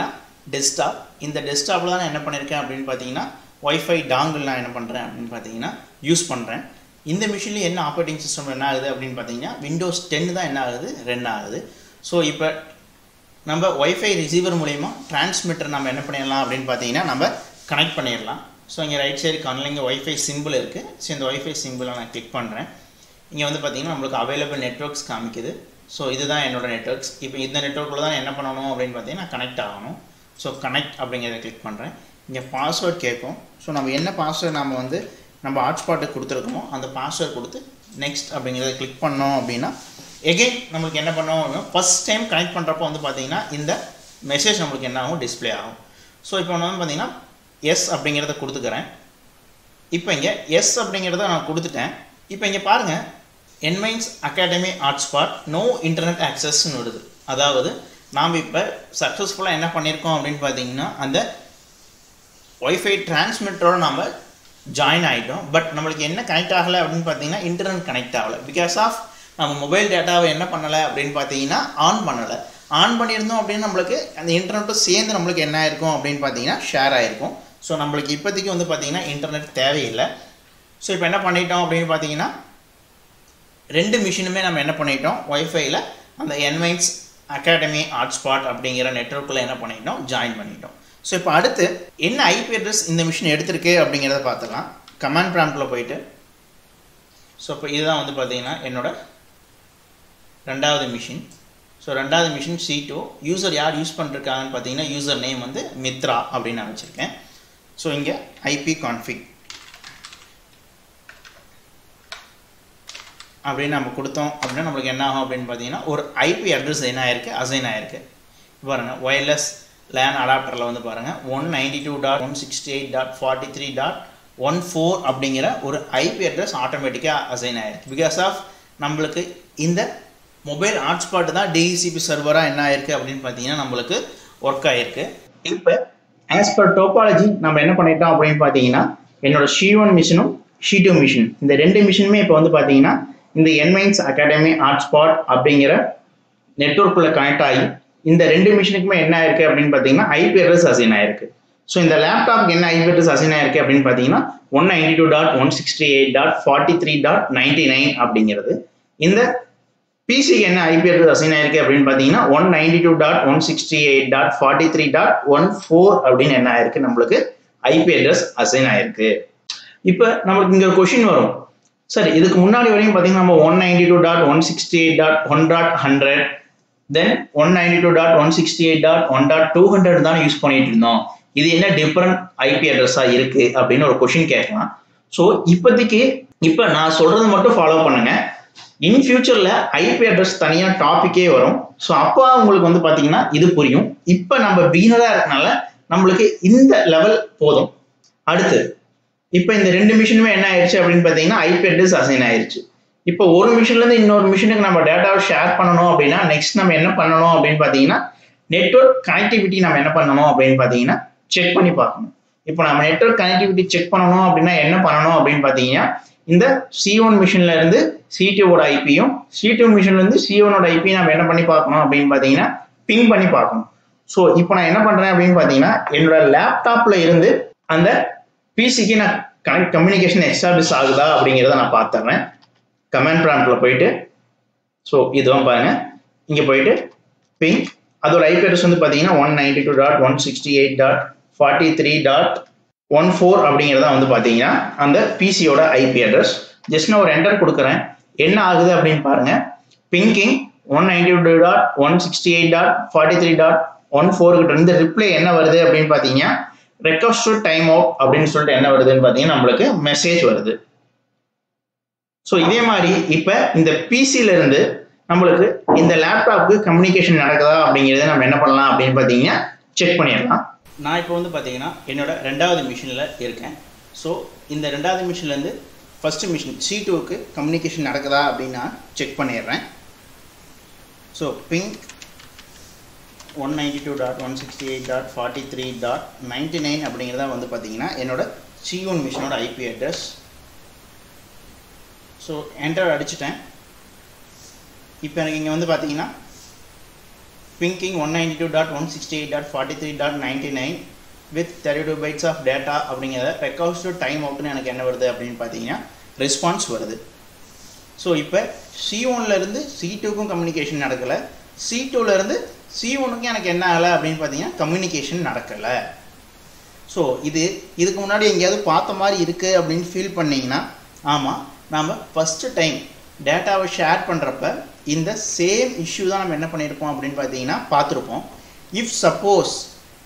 டெஸ்க்டாப் இந்த டெஸ்க்டாப்பில் தான் நான் என்ன பண்ணியிருக்கேன் அப்படின்னு பார்த்தீங்கன்னா ஒய்ஃபை டாங்கிள் நான் என்ன பண்ணுறேன் அப்படின்னு பார்த்தீங்கன்னா யூஸ் பண்ணுறேன் இந்த மிஷினில் என்ன ஆப்ரேட்டிங் சிஸ்டம் என்ன ஆகுது அப்படின்னு பார்த்தீங்கன்னா விண்டோஸ் டென் தான் என்ன ஆகுது ரன் ஆகுது ஸோ இப்போ நம்ம ஒய்ஃபை ரிசீவர் மூலிமா டிரான்ஸ்மிட்டர் நம்ம என்ன பண்ணிடலாம் அப்படின்னு பார்த்தீங்கன்னா நம்ம கனெக்ட் பண்ணிடலாம் ஸோ இங்கே ரைட் சைடு கார்னரில் இங்கே ஒய்ஃபை சிம்பிள் இருக்குது ஸோ இந்த ஒய்ஃபை சிம்பிளை நான் கிளிக் பண்ணுறேன் இங்கே வந்து பார்த்தீங்கன்னா நம்மளுக்கு அவைலபிள் நெட்ஒர்க்ஸ் காமிக்குது ஸோ இதுதான் என்னோட நெட்ஒர்க்ஸ் இப்போ இந்த நெட்ஒர்க்கில் தான் என்ன பண்ணணும் அப்படின்னு பார்த்தீங்கன்னா கனெக்ட் ஆகணும் ஸோ கனெக்ட் அப்படிங்கிறத கிளிக் பண்ணுறேன் இங்கே பாஸ்வேர்ட் கேட்கும் ஸோ நம்ம என்ன பாஸ்வேர்ட் நம்ம வந்து நம்ம ஹாட்ஸ்பாட்டுக்கு கொடுத்துருக்கோமோ அந்த பாஸ்வேர்ட் கொடுத்து நெக்ஸ்ட் அப்படிங்கிறத கிளிக் பண்ணோம் அப்படின்னா எகெயின் நம்மளுக்கு என்ன பண்ணோம் ஃபஸ்ட் டைம் கனெக்ட் பண்ணுறப்போ வந்து பார்த்தீங்கன்னா இந்த மெசேஜ் நம்மளுக்கு என்ன ஆகும் டிஸ்பிளே ஆகும் ஸோ இப்போ நான் வந்து பார்த்தீங்கன்னா எஸ் அப்படிங்கிறத கொடுத்துக்கிறேன் இப்போ இங்கே எஸ் அப்படிங்கிறத நான் கொடுத்துட்டேன் இப்போ இங்கே பாருங்கள் என்மைன்ஸ் அகாடமி ஹாட்ஸ்பாட் நோ இன்டர்நெட் ஆக்சஸ்ன்னு வருது அதாவது நாம் இப்போ சக்ஸஸ்ஃபுல்லாக என்ன பண்ணியிருக்கோம் அப்படின்னு பார்த்தீங்கன்னா அந்த ஒய்ஃபை டிரான்ஸ்மிட்டரோட நாம் ஜாயின் ஆகிட்டோம் பட் நம்மளுக்கு என்ன கனெக்ட் ஆகலை அப்படின்னு பார்த்தீங்கன்னா இன்டர்நெட் கனெக்ட் ஆகலை பிகாஸ் ஆஃப் நம்ம மொபைல் டேட்டாவை என்ன பண்ணலை அப்படின்னு பார்த்தீங்கன்னா ஆன் பண்ணலை ஆன் பண்ணியிருந்தோம் அப்படின்னு நம்மளுக்கு அந்த இன்டர்நெட்டும் சேர்ந்து நம்மளுக்கு என்ன ஆயிருக்கும் அப்படின்னு பார்த்தீங்கன்னா ஷேர் ஆகிருக்கும் ஸோ நம்மளுக்கு இப்போதைக்கு வந்து பார்த்தீங்கன்னா இன்டர்நெட் தேவையில்லை ஸோ இப்போ என்ன பண்ணிட்டோம் அப்படின்னு பார்த்தீங்கன்னா ரெண்டு மிஷினுமே நம்ம என்ன பண்ணிட்டோம் ஒய்ஃபைல அந்த என்வைன்ஸ் அகாடமி ஹாட்ஸ்பாட் அப்படிங்கிற நெட்ஒர்க்கில் என்ன பண்ணிட்டோம் ஜாயின் பண்ணிட்டோம் ஸோ இப்போ அடுத்து என்ன ஐபி அட்ரஸ் இந்த மிஷின் எடுத்திருக்கு அப்படிங்கிறத பார்த்துக்கலாம் கமாண்ட் ப்ராம்ப்டில் போயிட்டு ஸோ இப்போ இதுதான் வந்து பார்த்தீங்கன்னா என்னோட ரெண்டாவது மிஷின் ஸோ ரெண்டாவது மிஷின் சி டூ யூசர் யார் யூஸ் பண்ணிருக்காங்கன்னு பார்த்தீங்கன்னா யூசர் நேம் வந்து மித்ரா அப்படின்னு நான் வச்சுருக்கேன் ஸோ இங்கே ஐபி கான்ஃபிக் அப்படின்னு நம்ம கொடுத்தோம் அப்படின்னா நம்மளுக்கு என்ன ஆகும் அப்படின்னு பார்த்தீங்கன்னா ஒரு ஐபி அட்ரஸ் என்ன ஆயிருக்கு அசைன் ஆயிருக்கு பாருங்கள் ஒயர்லெஸ் லேன் அடாப்டரில் வந்து பாருங்கள் one ninety two dot one sixty eight dot forty three dot one four அப்படிங்கிற ஒரு ஐபி அட்ரஸ் ஆட்டோமேட்டிக்காக அசைன் ஆயிருக்கு பிகாஸ் ஆஃப் நம்மளுக்கு இந்த மொபைல் ஹாட்ஸ்பாட் தான் டிஇசிபி சர்வராக என்ன ஆயிருக்கு அப்படின்னு பார்த்தீங்கன்னா நம்மளுக்கு ஒர்க் ஆயிருக்கு இப்போ ஆஸ் பர் டோபாலஜி நம்ம என்ன பண்ணிட்டோம் அப்படின்னு பார்த்தீங்கன்னா என்னோட ஷி ஒன் மிஷினும் ஷி டூ மிஷின் இந்த ரெண்டு மிஷினுமே இப்போ வந்து பார்த்தீங்கன்னா இந்த என்மைன்ஸ் அகாடமி ஹாட்ஸ்பாட் அப்படிங்கிற நெட்ஒர்க்குள்ள கனெக்ட் ஆகி இந்த ரெண்டு மிஷினுக்குமே என்ன ஆயிருக்கு அப்படின்னு பார்த்தீங்கன்னா ஐபி அட்ரஸ் அசைன் ஆயிருக்கு ஸோ இந்த லேப்டாப்க்கு என்ன ஐபி அட்ரஸ் அசைன் ஆயிருக்கு அப்படின்னு பார்த்தீங்கன்னா one ninety two dot one sixty eight dot forty three dot ninety nine அப்படிங்கிறது இந்த பிசிக்கு என்ன ஐபி அட்ரஸ் அசைன் ஆயிருக்கு அப்படின்னு பார்த்தீங்கன்னா one ninety two dot one sixty eight dot forty three dot one four அப்படின்னு என்ன ஆயிருக்கு நம்மளுக்கு ஐபி அட்ரஸ் அசைன் ஆயிருக்கு இப்போ நம்மளுக்கு இங்கே கொஷின் வரும் சரி இதுக்கு முன்னாடி வரையும் பார்த்தீங்கன்னா நம்ம one ninety two dot one sixty eight dot one dot hundred then one ninety two dot one sixty eight dot one dot two hundred தான் யூஸ் பண்ணிட்டு இருந்தோம் இது என்ன டிஃப்ரெண்ட் ஐபி அட்ரஸாக இருக்கு அப்படின்னு ஒரு கொஷின் கேட்கலாம் ஸோ இப்போதைக்கு இப்போ நான் சொல்றது மட்டும் ஃபாலோ பண்ணுங்க இன் ஃபியூச்சர்ல ஐபி அட்ரஸ் தனியாக டாப்பிக்கே வரும் ஸோ அப்போ உங்களுக்கு வந்து பார்த்தீங்கன்னா இது புரியும் இப்போ நம்ம பிகினராக இருக்கனால நம்மளுக்கு இந்த லெவல் போதும் அடுத்து இப்போ இந்த ரெண்டு மிஷினுமே என்ன ஆயிடுச்சு அப்படின்னு பார்த்தீங்கன்னா ஐபி அட்ரஸ் அசைன் ஆயிடுச்சு இப்போ ஒரு மிஷின்லேருந்து இன்னொரு மிஷினுக்கு நம்ம டேட்டாவை ஷேர் பண்ணணும் அப்படின்னா நெக்ஸ்ட் நம்ம என்ன பண்ணணும் அப்படின்னு பார்த்தீங்கன்னா நெட்ஒர்க் கனெக்டிவிட்டி நம்ம என்ன பண்ணணும் அப்படின்னு பார்த்தீங்கன்னா செக் பண்ணி பார்க்கணும் இப்போ நம்ம நெட்ஒர்க் கனெக்டிவிட்டி செக் பண்ணணும் அப்படின்னா என்ன பண்ணணும் அப்படின்னு பார்த்தீங்கன்னா இந்த சி ஒன் மிஷின்ல இருந்து சி டூவோட ஐபியும் சி டூ மிஷின்ல இருந்து சி ஒனோட ஐபி நம்ம என்ன பண்ணி பார்க்கணும் அப்படின்னு பார்த்தீங்கன்னா பின் பண்ணி பார்க்கணும் ஸோ இப்போ நான் என்ன பண்றேன் அப்படின்னு பார்த்தீங்கன்னா என்னோட லேப்டாப்ல இருந்து அந்த பிசிக்கு நான் கனெக்ட் கம்யூனிகேஷன் எஸ்டாப்ளிஷ் ஆகுதா அப்படிங்கிறத நான் பார்த்துறேன் கமெண்ட் ப்ராம்ப்டில் போயிட்டு ஸோ இதுவும் பாருங்க இங்கே போயிட்டு பிங் அதோட ஐபி அட்ரஸ் வந்து பார்த்தீங்கன்னா one ninety two dot one sixty eight dot forty three dot one four அப்படிங்கிறதா வந்து பார்த்தீங்கன்னா அந்த பிசியோட ஐபி அட்ரஸ் ஜஸ்ட் நான் ஒரு என்டர் கொடுக்குறேன் என்ன ஆகுது அப்படின்னு பாருங்க pinging one ninety two dot one sixty eight dot forty three dot one ஃபோர்கிட்ட இருந்து ரிப்ளை என்ன வருது அப்படின்னு பார்த்தீங்கன்னா ரெக்வஸ்ட் டைம் அவுட் அப்படின்னு சொல்லிட்டு என்ன வருதுன்னு பார்த்தீங்கன்னா நம்மளுக்கு மெசேஜ் வருது ஸோ இதே மாதிரி இப்போ இந்த பிசில இருந்து நம்மளுக்கு இந்த லேப்டாப்க்கு கம்யூனிகேஷன் நடக்குதா அப்படிங்கிறத நம்ம என்ன பண்ணலாம் அப்படின்னு பார்த்தீங்கன்னா செக் பண்ணிடலாம் நான் இப்போ வந்து பார்த்தீங்கன்னா என்னோட ரெண்டாவது மிஷினில் இருக்கேன் ஸோ இந்த ரெண்டாவது மிஷின்லேருந்து ஃபஸ்ட்டு மிஷின் சி டூக்கு கம்யூனிகேஷன் நடக்குதா அப்படின்னு நான் செக் பண்ணிடுறேன் so ping one ninety two dot one sixty eight dot forty three dot ninety nine அப்படிங்கிறதா வந்து பார்த்தீங்கன்னா என்னோட சி ஒன் மிஷினோட ஐபி அட்ரஸ் ஸோ என்டர் அடிச்சிட்டேன் இப்போ எனக்கு இங்கே வந்து பார்த்தீங்கன்னா pinging one ninety two dot one sixty eight dot forty three dot ninety nine with thirty two bytes of data அப்படிங்கிறத ரெக்கார்ட்ஸ் டு டைம் அவுட்னு எனக்கு என்ன வருது அப்படின்னு பார்த்தீங்கன்னா ரெஸ்பான்ஸ் வருது ஸோ இப்போ சி ஒன்லேருந்து சி டூக்கும் கம்யூனிகேஷன் நடக்கலை சி டூலேருந்து சி ஒனுக்கும் எனக்கு என்ன ஆகலை அப்படின்னு பார்த்தீங்கன்னா கம்யூனிகேஷன் நடக்கலை ஸோ இது இதுக்கு முன்னாடி எங்கேயாவது பார்த்த மாதிரி இருக்குது அப்படின்னு ஃபீல் பண்ணிங்கன்னா ஆமாம் நாம் ஃபஸ்ட்டு டைம் டேட்டாவை ஷேர் பண்ணுறப்ப இந்த சேம் இஷ்யூ தான் நம்ம என்ன பண்ணியிருப்போம் அப்படின்னு பார்த்தீங்கன்னா பார்த்துருப்போம் இஃப் சப்போஸ்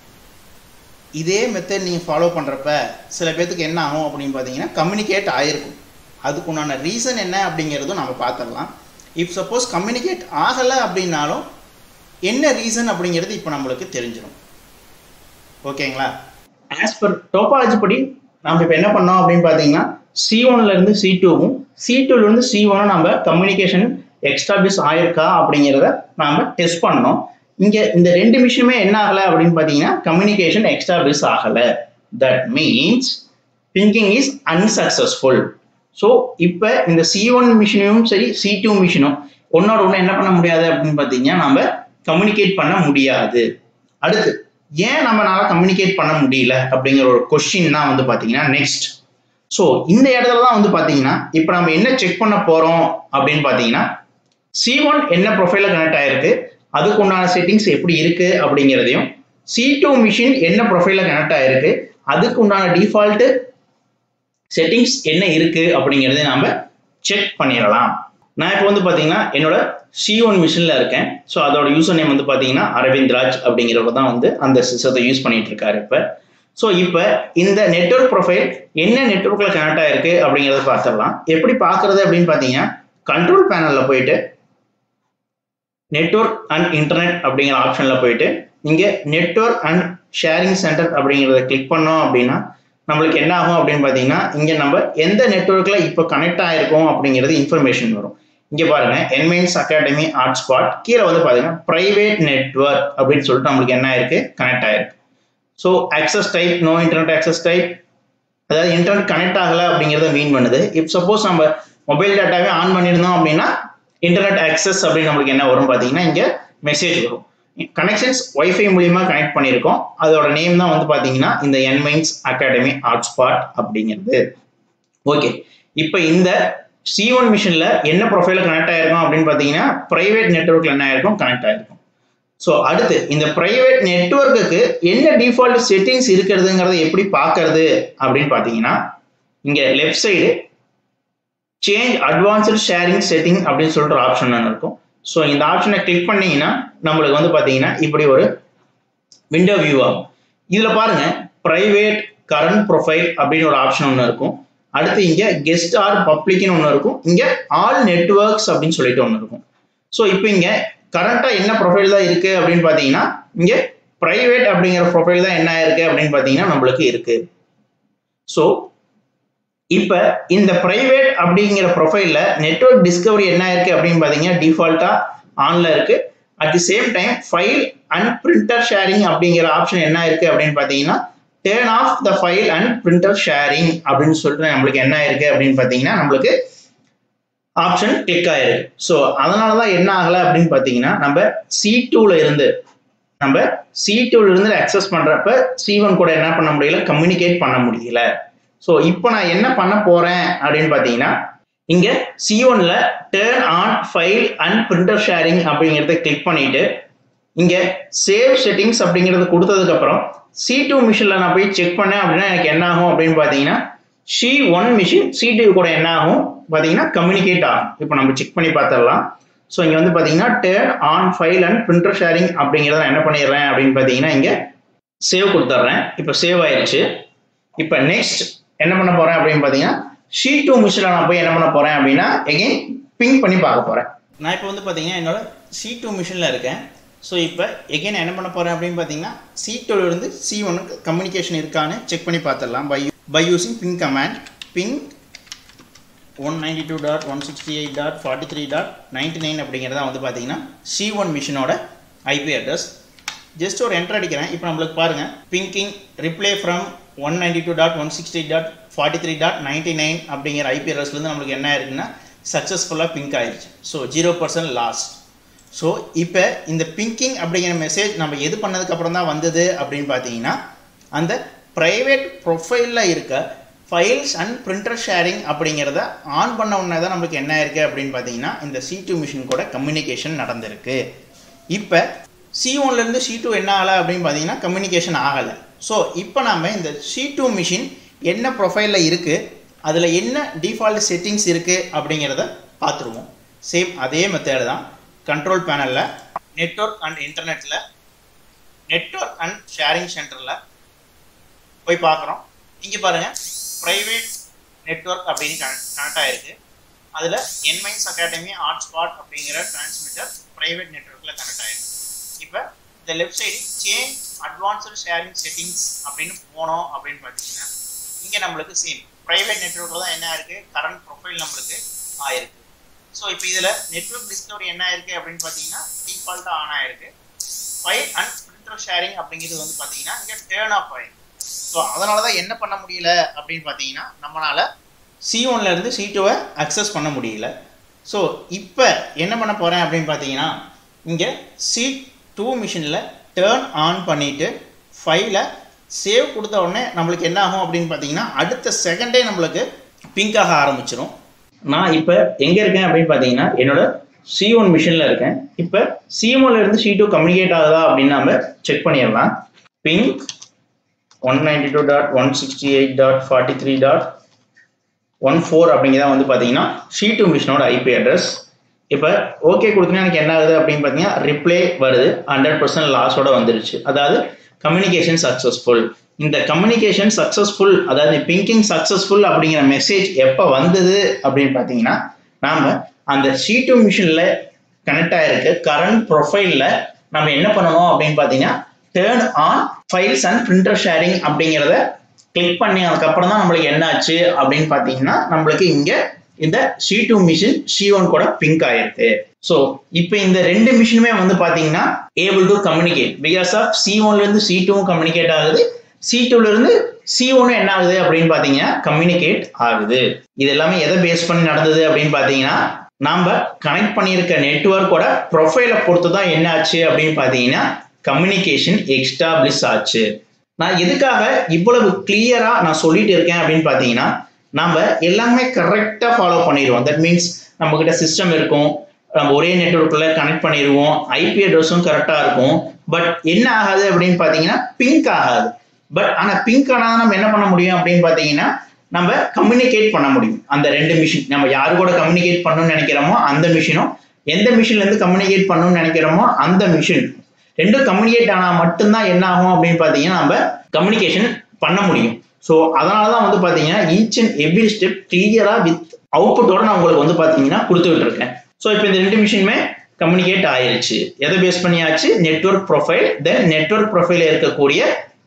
இதே மெத்தட் நீங்கள் ஃபாலோ பண்ணுறப்ப சில பேர்த்துக்கு என்ன ஆகும் அப்படின்னு பார்த்தீங்கன்னா கம்யூனிகேட் ஆகிருக்கும் அதுக்கு உண்டான ரீசன் என்ன அப்படிங்கிறதும் நம்ம பார்த்துடலாம் இஃப் சப்போஸ் கம்யூனிகேட் ஆகலை அப்படின்னாலும் என்ன ரீசன் அப்படிங்கிறது இப்போ நம்மளுக்கு தெரிஞ்சிடும் ஓகேங்களா ஆஸ் பர் டோபாலஜி படி நம்ம இப்போ என்ன பண்ணோம் அப்படின்னு பார்த்தீங்கன்னா சி ஒன்லேருந்து சி டூவும் சி டூலேருந்து சி ஒன்னும் நம்ம கம்யூனிகேஷன் எக்ஸ்டாபிஸ் ஆயிருக்கா அப்படிங்கிறத நாம் டெஸ்ட் பண்ணோம் இங்கே இந்த ரெண்டு மிஷினுமே என்ன ஆகலை அப்படின்னு பார்த்தீங்கன்னா கம்யூனிகேஷன் எக்ஸ்டாபிஸ் ஆகலை தட் மீன்ஸ் திங்கிங் இஸ் அன்சக்சஸ்ஃபுல் ஸோ இப்போ இந்த சி ஒன் மிஷினும் சரி சி டூ மிஷினும் ஒன்னோட ஒன்று என்ன பண்ண முடியாது அப்படின்னு பார்த்தீங்கன்னா நம்ம கம்யூனிகேட் பண்ண முடியாது அடுத்து ஏன் நம்மளால கம்யூனிகேட் பண்ண முடியல அப்படிங்கிற ஒரு கொஸ்டின் தான் வந்து பார்த்தீங்கன்னா நெக்ஸ்ட் ஸோ இந்த இடத்துல தான் வந்து பார்த்தீங்கன்னா இப்போ நம்ம என்ன செக் பண்ண போகிறோம் அப்படின்னு பார்த்தீங்கன்னா சி ஒன் என்ன ப்ரொஃபைலில் கனெக்ட் ஆயிருக்கு அதுக்கு உண்டான செட்டிங்ஸ் எப்படி இருக்கு அப்படிங்கிறதையும் சி டூ மிஷின் என்ன ப்ரொஃபைலில் கனெக்ட் ஆயிருக்கு அதுக்கு உண்டான டிஃபால்ட்டு செட்டிங்ஸ் என்ன இருக்கு அப்படிங்கிறத நாம செக் பண்ணிடலாம் நான் இப்போ வந்து பார்த்தீங்கன்னா என்னோட சி ஒன் மிஷினில் இருக்கேன் ஸோ அதோட யூசர் நேம் வந்து பார்த்தீங்கன்னா அரவிந்த் ராஜ் அப்படிங்கிறவர் தான் வந்து அந்த சிஸ்டத்தை யூஸ் பண்ணிட்டு இருக்காரு இப்போ ஸோ இப்போ இந்த நெட்ஒர்க் ப்ரொஃபைல் என்ன நெட்ஒர்க்கில் கனெக்ட் ஆயிருக்கு அப்படிங்கிறத பார்த்துடலாம் எப்படி பார்க்கறது அப்படின்னு பார்த்தீங்கன்னா கண்ட்ரோல் பேனலில் போயிட்டு நெட்ஒர்க் அண்ட் இன்டர்நெட் அப்படிங்கிற ஆப்ஷனில் போயிட்டு இங்கே நெட்ஒர்க் அண்ட் ஷேரிங் சென்டர் அப்படிங்கிறத கிளிக் பண்ணோம் அப்படின்னா நம்மளுக்கு என்ன ஆகும் அப்படின்னு பார்த்தீங்கன்னா இங்கே நம்ம எந்த நெட்ஒர்க்கில் இப்போ கனெக்ட் ஆயிருக்கோம் அப்படிங்கிறது இன்ஃபர்மேஷன் வரும் இங்கே பாருங்க என்மைன்ஸ் அகாடமி ஹாட் ஸ்பாட் கீழே வந்து பார்த்தீங்கன்னா ப்ரைவேட் நெட்ஒர்க் அப்படின்னு சொல்லிட்டு நம்மளுக்கு என்ன ஆயிருக்கு கனெக்ட் ஆயிருக்கு so access type no internet access type அதாவது இன்டர்நெட் கனெக்ட் ஆகலை அப்படிங்கிறத மீன் பண்ணுது இப் சப்போஸ் நம்ம மொபைல் டேட்டாவே ஆன் பண்ணியிருந்தோம் அப்படின்னா இன்டர்நெட் ஆக்சஸ் அப்படின்னு நம்மளுக்கு என்ன வரும் பார்த்தீங்கன்னா இங்கே மெசேஜ் வரும் கனெக்ஷன்ஸ் ஒய்ஃபை மூலியமா கனெக்ட் பண்ணியிருக்கோம் அதோட நேம் தான் வந்து பார்த்தீங்கன்னா இந்த என்மைன்ஸ் அகாடமி ஹாட்ஸ்பாட் அப்படிங்கிறது ஓகே இப்போ இந்த சி ஒன் மிஷினில் என்ன ப்ரொஃபைல கனெக்ட் ஆயிருக்கும் அப்படின்னு பார்த்தீங்கன்னா ப்ரைவேட் நெட்ஒர்க்கில் என்ன ஆயிருக்கும் கனெக்ட் ஆயிருக்கும் ஸோ அடுத்து இந்த ப்ரைவேட் நெட்ஒர்க்குக்கு என்ன டிஃபால்ட் செட்டிங்ஸ் இருக்கிறதுங்கிறத எப்படி பார்க்கறது அப்படின்னு பார்த்தீங்கன்னா இங்கே left side change advanced sharing setting அப்படின்னு சொல்லிட்டு ஆப்ஷன் ஒன்று இருக்கும் ஸோ இந்த ஆப்ஷனை கிளிக் பண்ணீங்கன்னா நம்மளுக்கு வந்து பார்த்தீங்கன்னா இப்படி ஒரு விண்டோ வியூ ஆகும் இதில் பாருங்க ப்ரைவேட் கரண்ட் ப்ரொஃபைல் அப்படின்னு ஒரு ஆப்ஷன் ஒன்று இருக்கும் அடுத்து இங்கே கெஸ்ட் ஆர் பப்ளிக்னு ஒன்று இருக்கும் இங்கே ஆல் நெட்ஒர்க்ஸ் அப்படின்னு சொல்லிட்டு ஒன்று இருக்கும் ஸோ இப்போ இங்கே கரண்ட்டாக என்ன ப்ரொஃபைல் தான் இருக்கு அப்படின்னு பார்த்தீங்கன்னா இங்கே ப்ரைவேட் அப்படிங்கிற ப்ரொஃபைல் தான் என்ன இருக்கு அப்படின்னு பார்த்தீங்கன்னா நம்மளுக்கு இருக்கு ஸோ இப்போ இந்த ப்ரைவேட் அப்படிங்கிற ப்ரொஃபைலில் நெட்ஒர்க் டிஸ்கவரி என்ன இருக்கு அப்படின்னு பார்த்தீங்கன்னா டிஃபால்ட்டாக ஆனில் இருக்கு at the same time file and printer sharing அப்படிங்கிற ஆப்ஷன் என்ன இருக்கு அப்படின்னு பார்த்தீங்கன்னா turn off the file and printer sharing அப்படின்னு சொல்லிட்டு நம்மளுக்கு என்ன இருக்கு அப்படின்னு பார்த்தீங்கன்னா நம்மளுக்கு ஆப்ஷன் கிளிக் ஆயிருக்கு ஸோ அதனால தான் என்ன ஆகலை அப்படின்னு பார்த்தீங்கன்னா நம்ம சி டூவில் இருந்து நம்ம சி டூவில் இருந்து அக்சஸ் பண்ணுறப்ப சி ஒன் கூட என்ன பண்ண முடியல கம்யூனிகேட் பண்ண முடியல ஸோ இப்போ நான் என்ன பண்ண போறேன் அப்படின்னு பார்த்தீங்கன்னா இங்கே சி ஒன்ல turn on file and printer sharing அப்படிங்கிறத கிளிக் பண்ணிட்டு இங்கே சேவ் செட்டிங்ஸ் அப்படிங்கிறது கொடுத்ததுக்கு அப்புறம் சி டூ மிஷினில் நான் போய் செக் பண்ணேன் அப்படின்னா எனக்கு என்ன ஆகும் அப்படின்னு பார்த்தீங்கன்னா C one machine C two கூட என்ன ஆகும் பார்த்தீங்கன்னா கம்யூனிகேட் ஆகும் இப்போ நம்ம செக் பண்ணி பார்த்துடலாம் ஸோ இங்கே வந்து பார்த்தீங்கன்னா turn on file and printer sharing அப்படிங்கிறத நான் என்ன பண்ணிடுறேன் அப்படின்னு பார்த்தீங்கன்னா இங்கே சேவ் கொடுத்துட்றேன் இப்போ சேவ் ஆயிடுச்சு இப்போ நெக்ஸ்ட் என்ன பண்ண போறேன் அப்படின்னு பார்த்தீங்கன்னா ஷீ டூ மிஷினில் நான் போய் என்ன பண்ண போறேன் அப்படின்னா எகைன் பிங் பண்ணி பார்க்க போறேன் நான் இப்போ வந்து பார்த்தீங்கன்னா என்னோட சி டூ மிஷினில் இருக்கேன் ஸோ இப்போ எகைன் என்ன பண்ண போறேன் அப்படின்னு பார்த்தீங்கன்னா சி இருந்து சி ஒனுக்கு கம்யூனிகேஷன் இருக்கான்னு செக் பண்ணி பார்த்துடலாம் by by using ping command ping one ninety two dot one sixty eight dot forty three dot ninety nine அப்படிங்கிறத வந்து பார்த்தீங்கன்னா சி ஒன் மிஷினோட ஐபி அட்ரஸ் ஜஸ்ட் ஒரு என்டர் அடிக்கிறேன் இப்போ நம்மளுக்கு பாருங்கள் pinging reply from one ninety two dot one sixty dot forty three dot ninety nine அப்படிங்கிற ஐபி அட்ரஸ்லேருந்து நம்மளுக்கு என்ன இருக்குன்னா சக்ஸஸ்ஃபுல்லாக பிங்க் ஆயிடுச்சு so zero percent lost so இப்போ இந்த பிங்கிங் அப்படிங்கிற மெசேஜ் நம்ம எது பண்ணதுக்கப்புறம் தான் வந்தது அப்படின்னு பார்த்தீங்கன்னா அந்த ப்ரைவேட் ப்ரொஃபைலில் இருக்க ஃபைல்ஸ் அண்ட் பிரிண்டர் ஷேரிங் அப்படிங்கிறத ஆன் பண்ண உடனே தான் நம்மளுக்கு என்ன இருக்குது அப்படின்னு பார்த்தீங்கன்னா இந்த சி டூ மிஷின் கூட கம்யூனிகேஷன் நடந்திருக்கு இப்போ சி ஒன்லேருந்து சி டூ என்ன ஆகலை அப்படின்னு பார்த்தீங்கன்னா கம்யூனிகேஷன் ஆகலை ஸோ இப்போ நம்ம இந்த சி டூ மிஷின் என்ன ப்ரொஃபைலில் இருக்குது அதில் என்ன டிஃபால்ட் செட்டிங்ஸ் இருக்குது அப்படிங்கிறத பார்த்துருவோம் சேம் அதே மெத்தேடு தான் கண்ட்ரோல் பேனலில் நெட்ஒர்க் அண்ட் இன்டர்நெட்டில் நெட்ஒர்க் அண்ட் ஷேரிங் சென்டரில் போய் பார்க்குறோம் இங்கே பாருங்கள் ப்ரைவேட் நெட்ஒர்க் அப்படின்னு கனெக்ட் கனெக்ட் ஆகிருக்கு அதில் என்மைன்ஸ் அகாடமி ஹாட்ஸ்பாட் அப்படிங்கிற டிரான்ஸ்மிட்டர் ப்ரைவேட் நெட்ஒர்க்கில் கனெக்ட் ஆகிருக்கு இப்போ இந்த left side change advanced sharing settings அப்படின்னு போனோம் அப்படின்னு பார்த்தீங்கன்னா இங்கே நம்மளுக்கு சேம் ப்ரைவேட் நெட்ஒர்க்கில் தான் என்ன இருக்குது கரண்ட் ப்ரொஃபைல் நம்மளுக்கு ஆயிருக்கு ஸோ இப்போ இதில் நெட்ஒர்க் டிஸ்கவரி என்ன ஆயிருக்கு அப்படின்னு பார்த்தீங்கன்னா டிஃபால்ட்டாக ஆன் ஆயிருக்கு ஃபைல் அண்ட் பிரிண்டர் ஷேரிங் அப்படிங்கிறது வந்து பார்த்தீங்கன்னா இங்கே டேர்ன் ஆஃப் ஆயிருக்கு ஸோ அதனால தான் என்ன பண்ண முடியல அப்படின்னு பார்த்தீங்கன்னா நம்மளால் சி ஒன்லேருந்து சி டூவை அக்சஸ் பண்ண முடியல ஸோ இப்போ என்ன பண்ண போகிறேன் அப்படின்னு பார்த்தீங்கன்னா இங்கே சி டூ மிஷினில் டேர்ன் ஆன் பண்ணிவிட்டு ஃபைலை சேவ் கொடுத்த உடனே நம்மளுக்கு என்ன ஆகும் அப்படின்னு பார்த்தீங்கன்னா அடுத்த செகண்டே நம்மளுக்கு பிங்க் ஆக ஆரம்பிச்சிடும் நான் இப்போ எங்கே இருக்கேன் அப்படின்னு பார்த்தீங்கன்னா என்னோட சி ஒன் மிஷினில் இருக்கேன் இப்போ சி இருந்து சி டூ கம்யூனிகேட் ஆகுதா அப்படின்னு நம்ம செக் பண்ணிடலாம் ping one ninety two dot one sixty eight dot forty three dot one four அப்படிங்கிறத வந்து பார்த்தீங்கன்னா சி டூ மிஷினோட ஐபி அட்ரஸ் இப்போ ஓகே கொடுத்தீங்கன்னா எனக்கு என்ன ஆகுது அப்படின்னு பார்த்தீங்கன்னா ரிப்ளே வருது ஹண்ட்ரட் பர்சன்ட் லாஸோட வந்துருச்சு அதாவது கம்யூனிகேஷன் சக்ஸஸ்ஃபுல் இந்த கம்யூனிகேஷன் சக்ஸஸ்ஃபுல் அதாவது பிங்கிங் சக்ஸஸ்ஃபுல் அப்படிங்கிற மெசேஜ் எப்போ வந்தது அப்படின்னு பார்த்தீங்கன்னா நாம் அந்த சி டூ மிஷினில் கனெக்ட் ஆகிருக்கு கரண்ட் ப்ரொஃபைலில் நம்ம என்ன பண்ணணும் அப்படின்னு பார்த்தீங்கன்னா turn on files and printer sharing அப்படிங்கிறத கிளிக் பண்ணி அதுக்கப்புறம் தான் நம்மளுக்கு என்ன ஆச்சு அப்படின்னு பார்த்தீங்கன்னா நம்மளுக்கு இங்கே இந்த C two machine C one கூட பிங்க் ஆயிருக்கு ஸோ இப்போ இந்த ரெண்டு மிஷினுமே வந்து பார்த்தீங்கன்னா able to communicate because of C ஒன்லேருந்து சி டூவும் கம்யூனிகேட் ஆகுது சி டூலேருந்து சி ஒன்று என்ன ஆகுது அப்படின்னு பார்த்தீங்கன்னா கம்யூனிகேட் ஆகுது இது எல்லாமே எதை பேஸ் பண்ணி நடந்தது அப்படின்னு பார்த்தீங்கன்னா நாம் கனெக்ட் பண்ணியிருக்க நெட்ஒர்க்கோட ப்ரொஃபைலை பொறுத்து தான் என்ன ஆச்சு அப்படின்னு பார்த்தீங்கன்னா கம்யூனிகேஷன் எக்ஸ்டாப்ளிஷ் ஆச்சு நான் எதுக்காக இவ்வளவு கிளியரா நான் சொல்லிட்டு இருக்கேன் அப்படின்னு பார்த்தீங்கன்னா நம்ம எல்லாமே கரெக்டாக ஃபாலோ பண்ணிடுவோம் தட் மீன்ஸ் நம்ம கிட்ட சிஸ்டம் இருக்கும் நம்ம ஒரே நெட்ஒர்க்கில் கனெக்ட் பண்ணிடுவோம் ஐபி அட்ரஸும் கரெக்டாக இருக்கும் பட் என்ன ஆகாது அப்படின்னு பார்த்தீங்கன்னா பிங்க் ஆகாது பட் ஆனால் பிங்க் ஆனால் நம்ம என்ன பண்ண முடியும் அப்படின்னு பார்த்தீங்கன்னா நம்ம கம்யூனிகேட் பண்ண முடியும் அந்த ரெண்டு மிஷின் நம்ம யாரு கூட கம்யூனிகேட் பண்ணணும்னு நினைக்கிறோமோ அந்த மிஷினும் எந்த மிஷின்லேருந்து கம்யூனிகேட் பண்ணணும்னு நினைக்கிறோமோ அந்த மிஷின் ரெண்டும் கம்யூனிகேட் ஆனால் மட்டும்தான் என்ன ஆகும் அப்படின்னு பார்த்தீங்கன்னா நம்ம கம்யூனிகேஷன் பண்ண முடியும் ஸோ அதனால தான் வந்து பார்த்தீங்கன்னா ஈச் அண்ட் எவ்ரி ஸ்டெப் கிளியராக வித் அவுட்புட்டோட நான் உங்களுக்கு வந்து பார்த்தீங்கன்னா கொடுத்துக்கிட்டு இருக்கேன் ஸோ இப்போ இந்த ரெண்டு மிஷினுமே கம்யூனிகேட் ஆயிருச்சு எதை பேஸ் பண்ணியாச்சு நெட்ஒர்க் ப்ரொஃபைல் தென் நெட்ஒர்க் ப்ரொஃபைல இருக்கக்கூடிய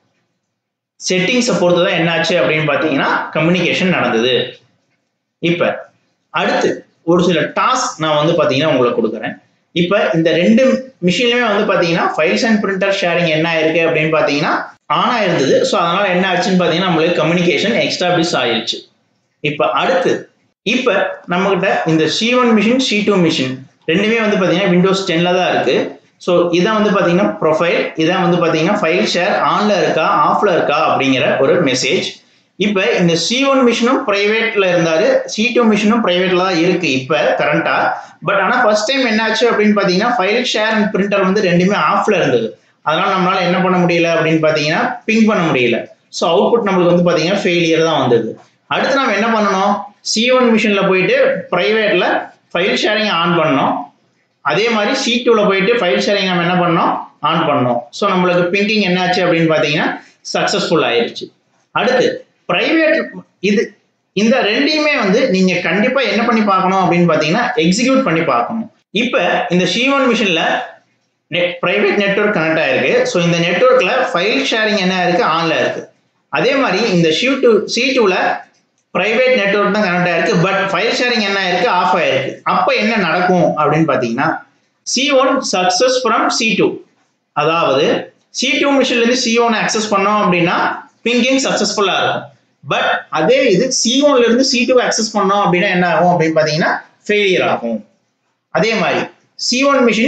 செட்டிங்ஸை பொறுத்து தான் என்னாச்சு அப்படின்னு பார்த்தீங்கன்னா கம்யூனிகேஷன் நடந்தது இப்போ அடுத்து ஒரு சில டாஸ்க் நான் வந்து பார்த்தீங்கன்னா உங்களுக்கு கொடுக்குறேன் இப்போ இந்த ரெண்டு மிஷின்லையுமே வந்து பார்த்தீங்கன்னா ஃபைல்ஸ் அண்ட் பிரிண்டர் ஷேரிங் என்ன ஆயிருக்கு அப்படின்னு பார்த்தீங்கன்னா ஆன் ஆயிருந்தது ஸோ அதனால என்ன ஆச்சுன்னு பார்த்தீங்கன்னா நம்மளுக்கு கம்யூனிகேஷன் எக்ஸ்டாப்ளிஷ் ஆயிருச்சு இப்போ அடுத்து இப்போ நம்மகிட்ட இந்த C one machine C two machine ரெண்டுமே வந்து பார்த்தீங்கன்னா விண்டோஸ் டென்ல தான் இருக்கு ஸோ இதான் வந்து பார்த்தீங்கன்னா ப்ரொஃபைல் இதான் வந்து பார்த்தீங்கன்னா ஃபைல் ஷேர் ஆன்ல இருக்கா ஆஃப்ல இருக்கா அப்படிங்கிற ஒரு மெசேஜ் இப்போ இந்த சி ஒன் மிஷினும் பிரைவேட்ல இருந்தாரு சி டூ மிஷினும் பிரைவேட்ல தான் இருக்கு இப்போ கரண்டா பட் ஆனால் ஃபர்ஸ்ட் டைம் என்னாச்சு அப்படின்னு பார்த்தீங்கன்னா ஃபைல் ஷேர் அண்ட் பிரிண்டர் வந்து ரெண்டுமே ஆஃப்ல இருந்தது அதனால நம்மளால என்ன பண்ண முடியல அப்படின்னு பார்த்தீங்கன்னா பிங் பண்ண முடியல ஸோ அவுட்புட் நம்மளுக்கு வந்து பார்த்தீங்கன்னா ஃபெயிலியர் தான் வந்தது அடுத்து நம்ம என்ன பண்ணணும் சி ஒன் மிஷினில் போயிட்டு ப்ரைவேட்டில் ஃபைல் ஷேரிங் ஆன் பண்ணோம் அதே மாதிரி சி டூவில் போயிட்டு ஃபைல் ஷேரிங் நம்ம என்ன பண்ணோம் ஆன் பண்ணோம் ஸோ நம்மளுக்கு பிங்கிங் என்னாச்சு அப்படின்னு பார்த்தீங்கன்னா சக்ஸஸ்ஃபுல் ஆயிருச்சு அடுத்து ப்ரைவேட் இது இந்த ரெண்டையுமே வந்து நீங்க கண்டிப்பா என்ன பண்ணி பார்க்கணும் அப்படின்னு பார்த்தீங்கன்னா எக்ஸிக்யூட் பண்ணி பார்க்கணும் இப்போ இந்த சி ஒன் மிஷினில் நெட் ப்ரைவேட் நெட்ஒர்க் கனெக்ட் ஆயிருக்கு ஸோ இந்த நெட்ஒர்க்கில் ஃபைல் ஷேரிங் என்ன இருக்கு ஆன்ல இருக்கு அதே மாதிரி இந்த ஷீ டூ சி டூவில் ப்ரைவேட் நெட்ஒர்க் தான் கனெக்ட் ஆயிருக்கு பட் ஃபைல் ஷேரிங் என்ன ஆயிருக்கு ஆஃப் ஆயிருக்கு அப்போ என்ன நடக்கும் அப்படின்னு பார்த்தீங்கன்னா C one success from C two அதாவது சி டூ மிஷின்லேருந்து சி ஒன் அக்சஸ் பண்ணோம் அப்படின்னா பிங்கிங் சக்ஸஸ்ஃபுல்லாக இருக்கும் பட் அதே இது சி ஒன்ல இருந்து சி டூ அக்சஸ் பண்ணோம் அப்படின்னா என்ன ஆகும் அப்படின்னு பார்த்தீங்கன்னா ஃபெயிலியர் ஆகும் அதே மாதிரி சி ஒன் மிஷின்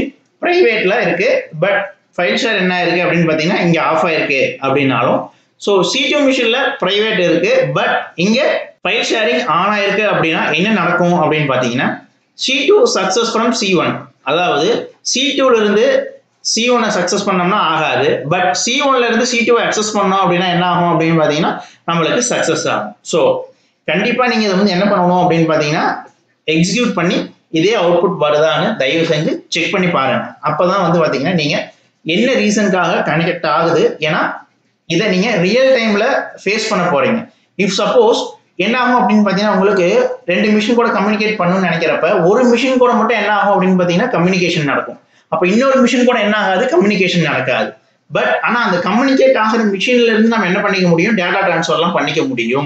ப்ரைவேட்ல இருக்கு பட் ஃபைல் ஷேர் என்ன இருக்கு அப்படின்னு பார்த்தீங்கன்னா இங்க ஆஃப் ஆயிருக்கு அப்படின்னாலும் ஸோ சி டூ மிஷின்ல ப்ரைவேட் இருக்கு பட் இங்க ஃபைல் ஷேரிங் ஆன் ஆயிருக்கு அப்படின்னா என்ன நடக்கும் அப்படின்னு பார்த்தீங்கன்னா C two success from C one அதாவது சி டூல இருந்து சி ஒன்னை சக்சஸ் பண்ணோம்னா ஆகாது பட் சி ஒன்ல இருந்து சி டூ அக்சஸ் பண்ணோம் அப்படின்னா என்ன ஆகும் அப்படின்னு பார்த்தீங்கன்னா நம்மளுக்கு சக்சஸ் ஆகும் ஸோ கண்டிப்பா நீங்க இதை வந்து என்ன பண்ணணும் அப்படின்னு பார்த்தீங்கன்னா எக்ஸிக்யூட் பண்ணி இதே அவுட்புட் வருதான்னு தயவு செஞ்சு செக் பண்ணி பாருங்க அப்பதான் வந்து பாத்தீங்கன்னா நீங்க என்ன ரீசனுக்காக கனெக்ட் ஆகுது ஏன்னா இதை நீங்க ரியல் டைம்ல ஃபேஸ் பண்ண போறீங்க இஃப் சப்போஸ் என்ன ஆகும் அப்படின்னு பார்த்தீங்கன்னா உங்களுக்கு ரெண்டு மிஷின் கூட கம்யூனிகேட் பண்ணணும்னு நினைக்கிறப்ப ஒரு மிஷின் கூட மட்டும் என்ன ஆகும் அப்படின்னு பார்த்தீங்கன்னா கம்யூனிகேஷன் நடக்கும் அப்போ இன்னொரு மிஷின் கூட என்ன ஆகாது கம்யூனிகேஷன் நடக்காது பட் ஆனா அந்த கம்யூனிகேட் ஆகிற மிஷின்ல இருந்து நம்ம என்ன பண்ணிக்க முடியும் டேட்டா டிரான்ஸ்ஃபர்லாம் பண்ணிக்க முடியும்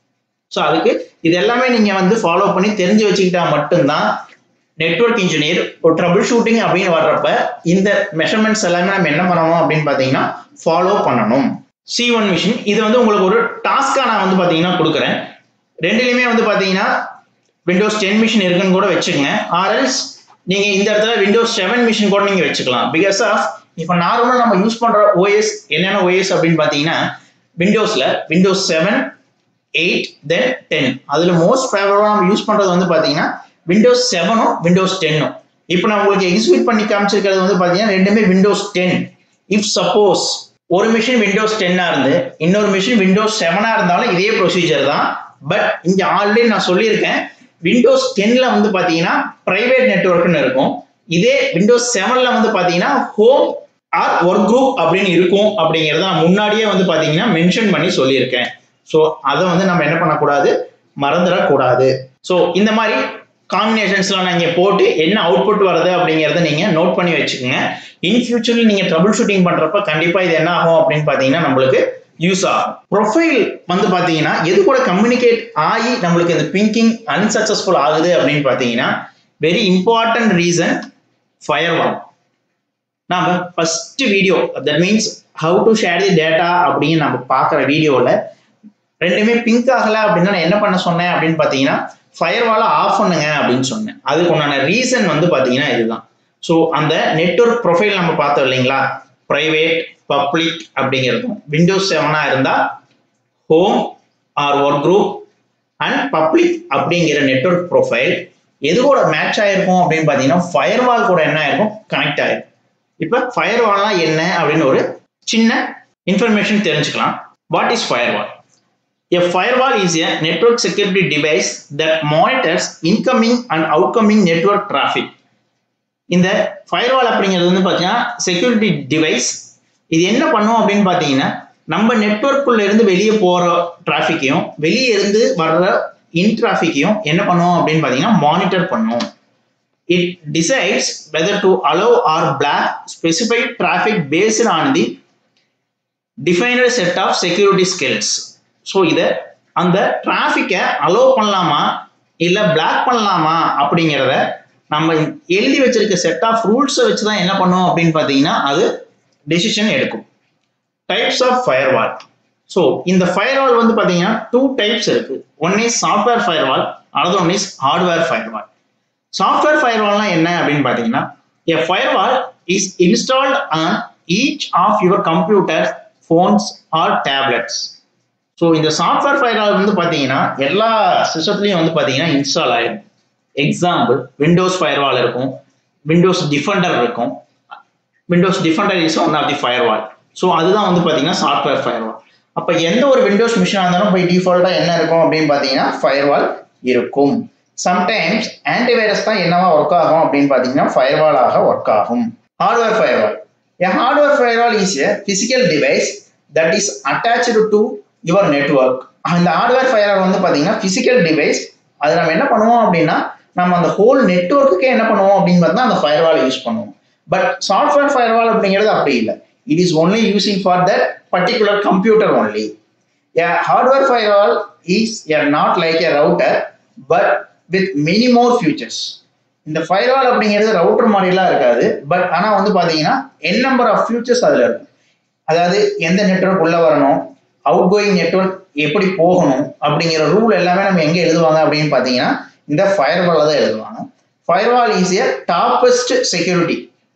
ஸோ அதுக்கு இது எல்லாமே நீங்க வந்து ஃபாலோ பண்ணி தெரிஞ்சு வச்சுக்கிட்டா மட்டும்தான் நெட்வொர்க் இன்ஜினியர் ஒரு ட்ரபிள் ஷூட்டிங் அப்படின்னு வர்றப்ப இந்த மெஷர்மெண்ட்ஸ் எல்லாமே நம்ம என்ன பண்ணணும் அப்படின்னு பார்த்தீங்கன்னா ஃபாலோ பண்ணணும் சி ஒன் மிஷின் இது வந்து உங்களுக்கு ஒரு டாஸ்க்காக நான் வந்து பார்த்தீங்கன்னா கொடுக்குறேன் ரெண்டுலையுமே வந்து பார்த்தீங்கன்னா விண்டோஸ் டென் மிஷின் இருக்குன்னு கூட வச்சுக்கோங்க ஆர்எல்ஸ் நீங்க இந்த இடத்துல விண்டோஸ் செவன் மிஷின் கூட நீங்க வச்சுக்கலாம் பிகாஸ் ஆஃப் இப்போ நார்மலாக நம்ம யூஸ் பண்ற ஓஎஸ் என்னென்ன ஓஎஸ் அப்படின்னு பார்த்தீங்கன்னா விண்டோஸ்ல Windows seven eight then ten அதுல மோஸ்ட் ஃபேவரபா நம்ம யூஸ் பண்றது வந்து பாத்தீங்கன்னா விண்டோஸ் செவனும் விண்டோஸ் டென்னும் இப்போ நான் உங்களுக்கு எக்ஸிக்யூட் பண்ணி காமிச்சிருக்கிறது வந்து பாத்தீங்கன்னா ரெண்டுமே விண்டோஸ் டென் இஃப் சப்போஸ் ஒரு மிஷின் விண்டோஸ் டென்னா இருந்து இன்னொரு மிஷின் விண்டோஸ் செவனா இருந்தாலும் இதே ப்ரொசீஜர் தான் பட் இங்க ஆல்ரெடி நான் சொல்லியிருக்கேன் விண்டோஸ் டென்ல வந்து பாத்தீங்கன்னா பிரைவேட் நெட்ஒர்க்னு இருக்கும் இதே விண்டோஸ் செவன்ல வந்து பாத்தீங்கன்னா ஹோம் ஆர் ஒர்க் குரூப் அப்படின்னு இருக்கும் அப்படிங்கறத நான் முன்னாடியே வந்து பாத்தீங்கன்னா மென்ஷன் பண்ணி சொல்லியிருக்கேன் ஸோ அதை வந்து நம்ம என்ன பண்ணக்கூடாது மறந்துடக்கூடாது ஸோ இந்த மாதிரி காம்பினேஷன்ஸ்லாம் நான் இங்கே போட்டு என்ன அவுட்புட் வருது அப்படிங்கிறத நீங்கள் நோட் பண்ணி வச்சுக்கோங்க இன் ஃபியூச்சரில் நீங்கள் ட்ரபிள் ஷூட்டிங் பண்ணுறப்ப கண்டிப்பாக இது என்ன ஆகும் அப்படின்னு பார்த்தீங்கன்னா நம்மளுக்கு யூஸ் ஆகும் ப்ரொஃபைல் வந்து பார்த்தீங்கன்னா எது கூட கம்யூனிகேட் ஆகி நம்மளுக்கு இந்த பிங்கிங் அன்சக்சஸ்ஃபுல் ஆகுது அப்படின்னு பார்த்தீங்கன்னா very important reason firewall நாம first video that means how to share the data அப்படின்னு நம்ம பார்க்குற வீடியோவில் ரெண்டுமே பிங்க் ஆகலை அப்படின்னா நான் என்ன பண்ண சொன்னேன் அப்படின்னு பார்த்தீங்கன்னா ஃபயர் வாலை ஆஃப் பண்ணுங்க அப்படின்னு சொன்னேன் அதுக்கு உண்டான ரீசன் வந்து பார்த்தீங்கன்னா இதுதான் ஸோ அந்த நெட்ஒர்க் ப்ரொஃபைல் நம்ம பார்த்தோம் இல்லைங்களா ப்ரைவேட் பப்ளிக் அப்படிங்கிறதும் விண்டோஸ் செவனாக இருந்தால் home or work group and public அப்படிங்கிற நெட்ஒர்க் ப்ரொஃபைல் எது கூட மேட்ச் ஆயிருக்கும் அப்படின்னு பார்த்தீங்கன்னா ஃபயர் வால் கூட என்ன ஆயிருக்கும் கனெக்ட் ஆயிருக்கும் இப்போ ஃபயர் வால்னா என்ன அப்படின்னு ஒரு சின்ன இன்ஃபர்மேஷன் தெரிஞ்சுக்கலாம் what is firewall A firewall is a network security device that monitors incoming and outgoing network traffic. இந்த ஃபயர்வால் அப்படிங்கிறது வந்து பார்த்தீங்கன்னா செக்யூரிட்டி டிவைஸ் இது என்ன பண்ணும் அப்படின்னு பார்த்தீங்கன்னா நம்ம நெட்ஒர்க்குள்ள இருந்து வெளியே போகிற டிராஃபிக்கையும் வெளியே இருந்து வர்ற இன் டிராஃபிக்கையும் என்ன பண்ணுவோம் அப்படின்னு பார்த்தீங்கன்னா மானிட்டர் பண்ணும் it decides whether to allow or block specified traffic based on the defined set of security skills so இதை அந்த டிராஃபிக்கை அலோவ் பண்ணலாமா இல்லை பிளாக் பண்ணலாமா அப்படிங்கிறத நம்ம எழுதி வச்சிருக்க செட் ஆஃப் ரூல்ஸை வச்சு தான் என்ன பண்ணுவோம் அப்படின்னு பார்த்தீங்கன்னா அது டெசிஷன் எடுக்கும் டைப்ஸ் ஆஃப் ஃபயர்வால் ஸோ இந்த ஃபயர்வால் வந்து பார்த்தீங்கன்னா டூ டைப்ஸ் இருக்கு one is software firewall another one is hardware firewall software ஃபயர்வால்னா என்ன அப்படின்னு பார்த்தீங்கன்னா a firewall is installed on each of your computer phones or tablets so இந்த சாஃப்ட்வேர் ஃபயர்வால் வந்து பார்த்தீங்கன்னா எல்லா சிஸ்டத்துலையும் வந்து பார்த்தீங்கன்னா இன்ஸ்டால் ஆகிடும் எக்ஸாம்பிள் விண்டோஸ் ஃபயர்வால் இருக்கும் விண்டோஸ் டிஃபெண்டர் இருக்கும் Windows defender is one of the firewall so அதுதான் வந்து பார்த்தீங்கன்னா சாஃப்ட்வேர் ஃபயர்வால் அப்போ எந்த ஒரு விண்டோஸ் மிஷினாக இருந்தாலும் போய் டிஃபால்ட்டாக என்ன இருக்கும் அப்படின்னு பார்த்தீங்கன்னா ஃபயர்வால் இருக்கும் சம்டைம்ஸ் ஆன்டிவைரஸ் தான் என்னவா ஒர்க் ஆகும் அப்படின்னு பார்த்தீங்கன்னா ஃபயர்வாலாக ஒர்க் ஆகும் hardware firewall A hardware firewall is a physical device that is attached to your network. அந்த ஹார்ட்வேர் ஃபயர்வால் வந்து பார்த்தீங்கன்னா பிசிக்கல் டிவைஸ் அது நம்ம என்ன பண்ணுவோம் அப்படின்னா நம்ம அந்த ஹோல் நெட்ஒர்க்குக்கு என்ன பண்ணுவோம் அப்படின்னு பார்த்தா அந்த ஃபயர்வால் யூஸ் பண்ணுவோம் பட் சாஃப்ட்வேர் ஃபயர்வால் அப்படிங்கிறது அப்படி இல்லை it is only using for that particular computer only A hardware firewall is a not like a router but with many more features. இந்த ஃபயர்வால் அப்படிங்கிறது ரவுட்டர் மாதிரிலாம் இருக்காது பட் ஆனால் வந்து பார்த்தீங்கன்னா என் நம்பர் ஆஃப் ஃபியூச்சர்ஸ் அதில் இருக்கும் அதாவது எந்த நெட்ஒர்க் உள்ள வரணும் அவுட் கோயிங் நெட்ஒர்க் எப்படி போகணும் அப்படிங்கிற ரூல் எல்லாமே நம்ம எங்கே எழுதுவாங்க அப்படின்னு பார்த்தீங்கன்னா இந்த ஃபயர்வாலில் தான் எழுதுவாங்க firewall is a toppest security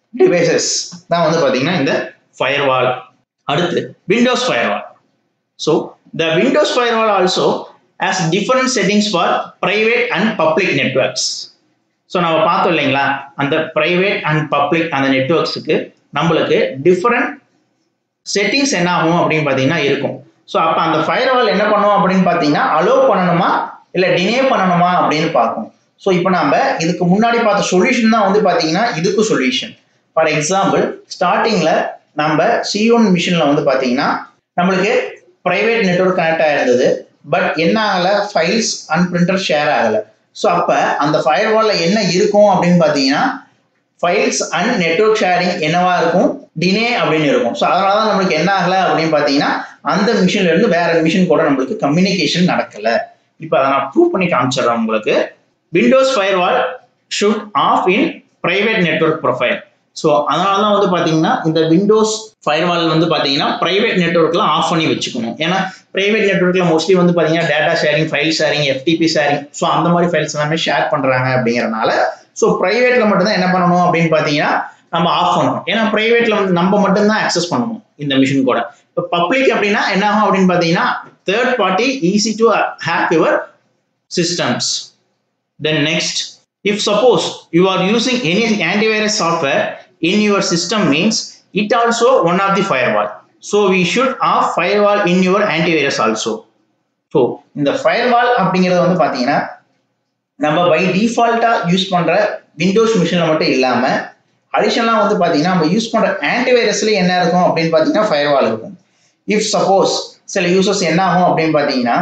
devices தான் வந்து பார்த்தீங்கன்னா இந்த ஃபயர்வால் அடுத்து Windows firewall so the Windows firewall also has different settings for private and public networks so நம்ம பார்த்தோம் இல்லைங்களா அந்த ப்ரைவேட் அண்ட் பப்ளிக் அந்த நெட்ஒர்க்ஸுக்கு நம்மளுக்கு டிஃப்ரெண்ட் செட்டிங்ஸ் என்ன ஆகும் அப்படின்னு பார்த்தீங்கன்னா இருக்கும் ஸோ அப்போ அந்த ஃபயர்வால் என்ன பண்ணும் அப்படின்னு பார்த்தீங்கன்னா அலோவ் பண்ணணுமா இல்லை டினே பண்ணணுமா அப்படின்னு பார்க்கும் ஸோ இப்போ நம்ம இதுக்கு முன்னாடி பார்த்த சொல்யூஷன் தான் வந்து பார்த்தீங்கன்னா இதுக்கு சொல்யூஷன் ஃபார் எக்ஸாம்பிள் ஸ்டார்டிங்கில் நம்ம சி ஒன் மிஷினில் வந்து பார்த்தீங்கன்னா நம்மளுக்கு ப்ரைவேட் நெட்ஒர்க் கனெக்ட் ஆயிருந்தது பட் என்ன ஆகலை ஃபைல்ஸ் அண்ட் பிரிண்டர் ஷேர் ஆகலை ஸோ அப்போ அந்த ஃபயர்வாலில் என்ன இருக்கும் அப்படின்னு பார்த்தீங்கன்னா ஃபைல்ஸ் அண்ட் நெட்ஒர்க் ஷேரிங் என்னவா இருக்கும் டினே அப்படின்னு இருக்கும் ஸோ அதனால தான் நம்மளுக்கு என்ன ஆகலை அப்படின்னு பார்த்தீங்கன்னா அந்த மிஷின்ல இருந்து வேற மிஷின் கூட நம்மளுக்கு கம்யூனிகேஷன் நடக்கல இப்போ அதை நான் ப்ரூவ் பண்ணி காமிச்சிடுறேன் உங்களுக்கு Windows firewall shut off in private network profile so அதனால தான் வந்து பார்த்தீங்கன்னா இந்த விண்டோஸ் ஃபயர்வால் வந்து பார்த்தீங்கன்னா ப்ரைவேட் நெட்ஒர்க்லாம் ஆஃப் பண்ணி வச்சுக்கணும் ஏன்னா ப்ரைவேட் நெட்ஒர்க்ல மோஸ்ட்லி வந்து பார்த்தீங்கன்னா data sharing file sharing FTP sharing so அந்த மாதிரி ஃபைல்ஸ் எல்லாமே ஷேர் பண்ணுறாங்க அப்படிங்கிறனால ஸோ ப்ரைவேட்ல மட்டும்தான் என்ன பண்ணணும் அப்படின்னு பார்த்தீங்கன்னா நம்ம ஆஃப் பண்ணணும் ஏன்னா ப்ரைவேட்ல வந்து நம்ம மட்டும்தான் அக்சஸ் பண்ணணும் இந்த மிஷின் கூட இப்போ பப்ளிக் அப்படின்னா என்ன ஆகும் அப்படின்னு பார்த்தீங்கன்னா third party easy to hack your systems then next if suppose you are using any antivirus software in your system means it also one of the firewall so we should off firewall in your antivirus also so இந்த firewall அப்படிங்கிறது வந்து பாத்தீங்கன்னா நம்ம by டிஃபால்ட்டா use பண்ற Windows மிஷின்ல மட்டும் இல்லாம அடிஷனலா வந்து பாத்தீங்கன்னா நம்ம யூஸ் பண்ற ஆன்டிவைரஸ்ல என்ன இருக்கும் அப்படின்னு பாத்தீங்கன்னா ஃபயர்வால் இருக்கும் இஃப் சப்போஸ் சில யூசர்ஸ் என்ன ஆகும் அப்படின்னு பாத்தீங்கன்னா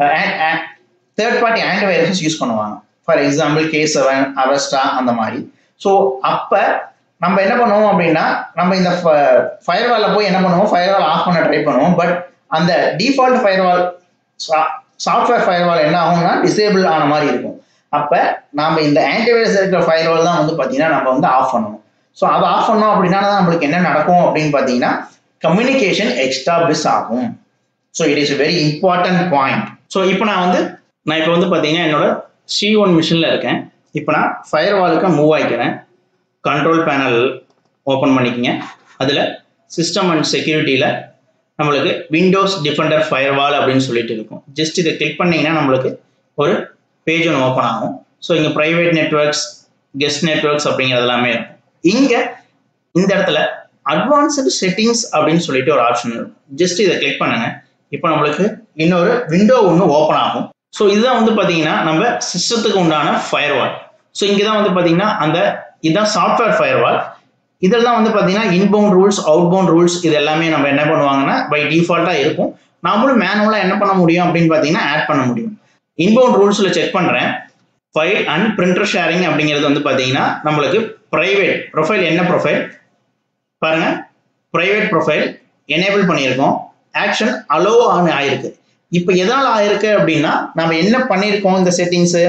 தேர்ட் பார்ட்டி ஆன்டிவைரஸ் யூஸ் பண்ணுவாங்க for example K seven Avast அந்த மாதிரி ஸோ அப்போ நம்ம என்ன பண்ணுவோம் அப்படின்னா நம்ம இந்த ஃபயர்வாலில் போய் என்ன பண்ணுவோம் ஃபயர்வால் ஆஃப் பண்ண ட்ரை பண்ணுவோம் பட் அந்த டிஃபால்ட் ஃபயர்வால் சாஃப்ட்வேர் ஃபயர்வால் என்ன ஆகும்னா டிசேபிள் ஆன மாதிரி இருக்கும் அப்போ நம்ம இந்த ஆன்டிவைரஸ் இருக்கிற ஃபயர்வால் தான் வந்து பார்த்தீங்கன்னா நம்ம வந்து ஆஃப் பண்ணணும் ஸோ அதை ஆஃப் பண்ணோம் அப்படின்னா தான் நம்மளுக்கு என்ன நடக்கும் அப்படின்னு பார்த்தீங்கன்னா கம்யூனிகேஷன் எக்ஸ்டாப்ளிஷ் ஆகும் so it is very important point so இப்போ நான் வந்து நான் இப்போ வந்து பார்த்தீங்கன்னா என்னோட சி ஒன் மிஷினில் இருக்கேன் இப்போ நான் ஃபயர் வாலுக்கு மூவ் ஆகிக்கிறேன் கண்ட்ரோல் பேனல் ஓப்பன் பண்ணிக்கங்க அதில் சிஸ்டம் அண்ட் செக்யூரிட்டியில் நம்மளுக்கு விண்டோஸ் டிஃபெண்டர் ஃபயர் வால் அப்படின்னு சொல்லிட்டு இருக்கும் ஜஸ்ட் இதை கிளிக் பண்ணிங்கன்னா நம்மளுக்கு ஒரு பேஜ் ஒன்று ஓப்பன் ஆகும் ஸோ இங்கே ப்ரைவேட் நெட்ஒர்க்ஸ் கெஸ்ட் நெட்ஒர்க்ஸ் அப்படிங்கிறது எல்லாமே இருக்கும் இங்கே இந்த இடத்துல அட்வான்ஸ்டு செட்டிங்ஸ் அப்படின்னு சொல்லிட்டு ஒரு ஆப்ஷன் இருக்கும் ஜஸ்ட் இதை கிளிக் பண்ணுங்க இப்போ நம்மளுக்கு இன்னொரு விண்டோ ஒன்று ஓப்பன் ஆகும் ஸோ இதுதான் வந்து பார்த்தீங்கன்னா நம்ம சிஸ்டத்துக்கு உண்டான ஃபயர்வால் ஸோ இங்கே தான் வந்து பார்த்தீங்கன்னா அந்த இதுதான் சாஃப்ட்வேர் ஃபயர்வால் இதெல்லாம் வந்து பார்த்தீங்கன்னா இன்பவுண்ட் ரூல்ஸ் அவுட்பவுண்ட் ரூல்ஸ் இது எல்லாமே நம்ம என்ன பண்ணுவாங்கன்னா பை டிஃபால்ட்டாக இருக்கும் நாமளும் மேனுவலாக என்ன பண்ண முடியும் அப்படின்னு பார்த்தீங்கன்னா ஆட் பண்ண முடியும் இன்பவுண்ட் ரூல்ஸில் செக் பண்ணுறேன் ஃபைல் அண்ட் பிரிண்டர் ஷேரிங் அப்படிங்கிறது வந்து பார்த்தீங்கன்னா நம்மளுக்கு ப்ரைவேட் ப்ரொஃபைல் என்ன ப்ரொஃபைல் பாருங்க ப்ரைவேட் ப்ரொஃபைல் எனேபிள் பண்ணியிருக்கோம் ஆக்ஷன் அலோ ஆன் ஆயிருக்கு இப்போ எதனால் ஆயிருக்கு அப்படின்னா நம்ம என்ன பண்ணியிருக்கோம் இந்த செட்டிங்ஸு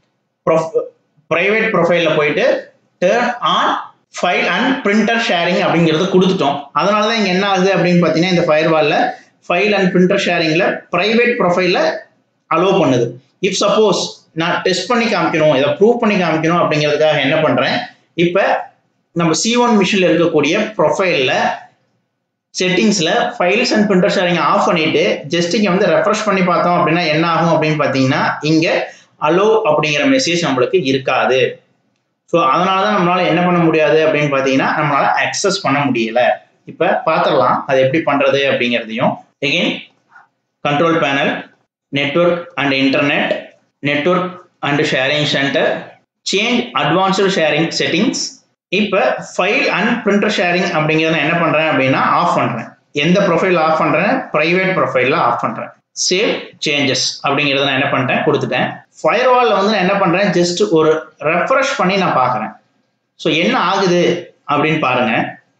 ப்ரைவேட் ப்ரொஃபைலில் போயிட்டு turn on file and printer sharing அப்படிங்கிறது கொடுத்துட்டோம் அதனால தான் இங்கே என்ன ஆகுது அப்படின்னு பார்த்தீங்கன்னா இந்த ஃபயர்வாலில் ஃபைல் அண்ட் பிரிண்டர் ஷேரிங்கில் ப்ரைவேட் ப்ரொஃபைலில் அலோவ் பண்ணுது இஃப் சப்போஸ் நான் டெஸ்ட் பண்ணி காமிக்கணும் இதை ப்ரூவ் பண்ணி காமிக்கணும் அப்படிங்கிறதுக்காக என்ன பண்ணுறேன் இப்போ நம்ம சி ஒன் மிஷினில் இருக்கக்கூடிய ப்ரொஃபைலில் செட்டிங்ஸில் files and printer sharing off பண்ணிட்டு ஜஸ்ட் இங்கே வந்து ரெஃப்ரெஷ் பண்ணி பார்த்தோம் அப்படின்னா என்ன ஆகும் அப்படின்னு பார்த்தீங்கன்னா இங்கே அலோ அப்படிங்கிற மெசேஜ் நம்மளுக்கு இருக்காது ஸோ அதனால தான் நம்மளால என்ன பண்ண முடியாது அப்படின்னு பார்த்தீங்கன்னா நம்மளால அக்சஸ் பண்ண முடியல இப்போ பார்த்துடலாம் அது எப்படி பண்ணுறது அப்படிங்கிறதையும் again control panel network and internet network and sharing centre change advanced sharing settings இப்போ ஃபைல் அண்ட் பிரிண்டர் ஷேரிங் அப்படிங்கிறத என்ன பண்ணுறேன் அப்படின்னா ஆஃப் பண்ணுறேன் எந்த ப்ரொஃபைல் ஆஃப் பண்ணுறேன் ப்ரைவேட் ப்ரொஃபைலில் ஆஃப் பண்ணுறேன் சேவ் சேஞ்சஸ் அப்படிங்கிறத நான் என்ன பண்ணிட்டேன் கொடுத்துட்டேன் ஃபயர்வாலில் வந்து நான் என்ன பண்ணுறேன் ஜஸ்ட் ஒரு ரெஃப்ரெஷ் பண்ணி நான் பார்க்குறேன் ஸோ என்ன ஆகுது அப்படின்னு பாருங்க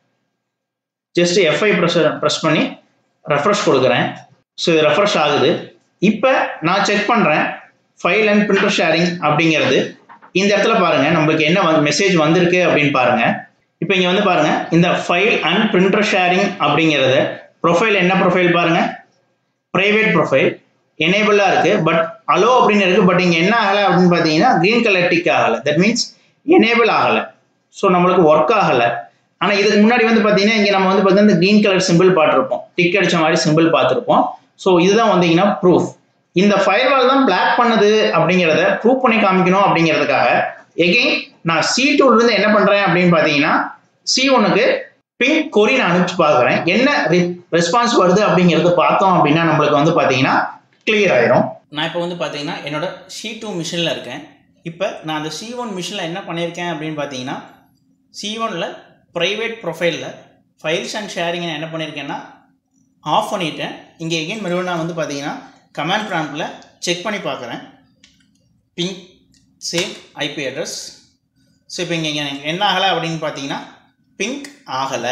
ஜஸ்ட் எஃப்ஐ ப்ரெஸ் ப்ரெஸ் பண்ணி ரெஃப்ரெஷ் கொடுக்குறேன் ஸோ இது ரெஃப்ரெஷ் ஆகுது இப்போ நான் செக் பண்ணுறேன் ஃபைல் அண்ட் பிரிண்டர் ஷேரிங் அப்படிங்கிறது இந்த இடத்துல பாருங்க நம்மளுக்கு என்ன வந்து மெசேஜ் வந்திருக்கு அப்படின்னு பாருங்க இப்போ இங்க வந்து பாருங்க இந்த ஃபைல் அண்ட் பிரிண்டர் ஷேரிங் அப்படிங்கிறது ப்ரொஃபைல் என்ன ப்ரொஃபைல் பாருங்க பிரைவேட் ப்ரொஃபைல் எனேபிளா இருக்கு பட் அலோ அப்படின்னு இருக்கு பட் இங்க என்ன ஆகலை அப்படின்னு பார்த்தீங்கன்னா கிரீன் கலர் டிக் ஆகலை தட் மீன்ஸ் எனேபிள் ஆகலை ஸோ நம்மளுக்கு ஒர்க் ஆகலை ஆனா இதுக்கு முன்னாடி வந்து பாத்தீங்கன்னா இங்க நம்ம வந்து பாத்தீங்கன்னா இந்த கிரீன் கலர் சிம்பிள் பார்த்திருப்போம் டிக் அடிச்ச மாதிரி சிம்பிள் பார்த்திருப்போம் ஸோ இதுதான் வந்தீங்கன்னா ப்ரூஃப் இந்த ஃபயர்வால் தான் பிளாக் பண்ணது அப்படிங்கிறத ப்ரூவ் பண்ணி காமிக்கணும் அப்படிங்கிறதுக்காக எகெயின் நான் சி டூல இருந்து என்ன பண்றேன் அப்படின்னு பாத்தீங்கன்னா சி ஒனுக்கு பிங்க் கொரி நான் அனுப்பிச்சு பார்க்குறேன் என்ன ரெஸ்பான்ஸ் வருது அப்படிங்கிறது பார்த்தோம் அப்படின்னா நம்மளுக்கு வந்து பாத்தீங்கன்னா கிளியர் ஆயிரும் நான் இப்போ வந்து பார்த்தீங்கன்னா என்னோட சி டூ மிஷினில் இருக்கேன் இப்போ நான் அந்த சி ஒன் மிஷினில் என்ன பண்ணியிருக்கேன் அப்படின்னு பார்த்தீங்கன்னா சி ஒனில் ப்ரைவேட் ப்ரொஃபைலில் ஃபைல்ஸ் அண்ட் ஷேரிங் நான் என்ன பண்ணியிருக்கேன்னா ஆஃப் பண்ணிட்டேன் இங்கே எகெயின் மறுபடியும் நான் வந்து பார்த்தீங்கன்னா கமாண்ட் ப்ராம்பில் செக் பண்ணி பார்க்குறேன் ping same IP address so இப்போ இங்கே எனக்கு என்ன ஆகலை அப்படின்னு பார்த்தீங்கன்னா பிங்க் ஆகலை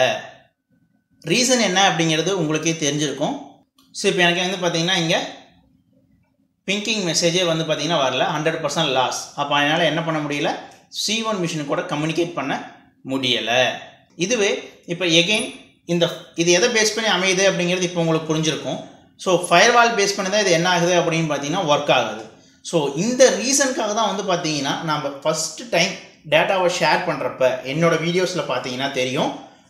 ரீசன் என்ன அப்படிங்கிறது உங்களுக்கே தெரிஞ்சிருக்கும் ஸோ இப்போ எனக்கு வந்து பார்த்தீங்கன்னா இங்கே பிங்கிங் மெசேஜே வந்து பார்த்தீங்கன்னா வரல ஹண்ட்ரட் பர்சன்ட் லாஸ் அப்போ அதனால் என்ன பண்ண முடியல சி ஒன் மிஷின் கூட கம்யூனிகேட் பண்ண முடியலை இதுவே இப்போ எகெயின் இந்த இது எதை பேஸ் பண்ணி அமையுது அப்படிங்கிறது இப்போ உங்களுக்கு புரிஞ்சிருக்கும் ஸோ ஃபயர்வால் பேஸ் பண்ணி தான் இது என்ன ஆகுது அப்படின்னு பார்த்தீங்கன்னா ஒர்க் ஆகுது ஸோ இந்த ரீசனுக்காக தான் வந்து பார்த்தீங்கன்னா நம்ம ஃபஸ்ட்டு டைம் டேட்டாவை ஷேர் பண்ணுறப்ப என்னோட வீடியோஸில் பார்த்தீங்கன்னா தெரியும்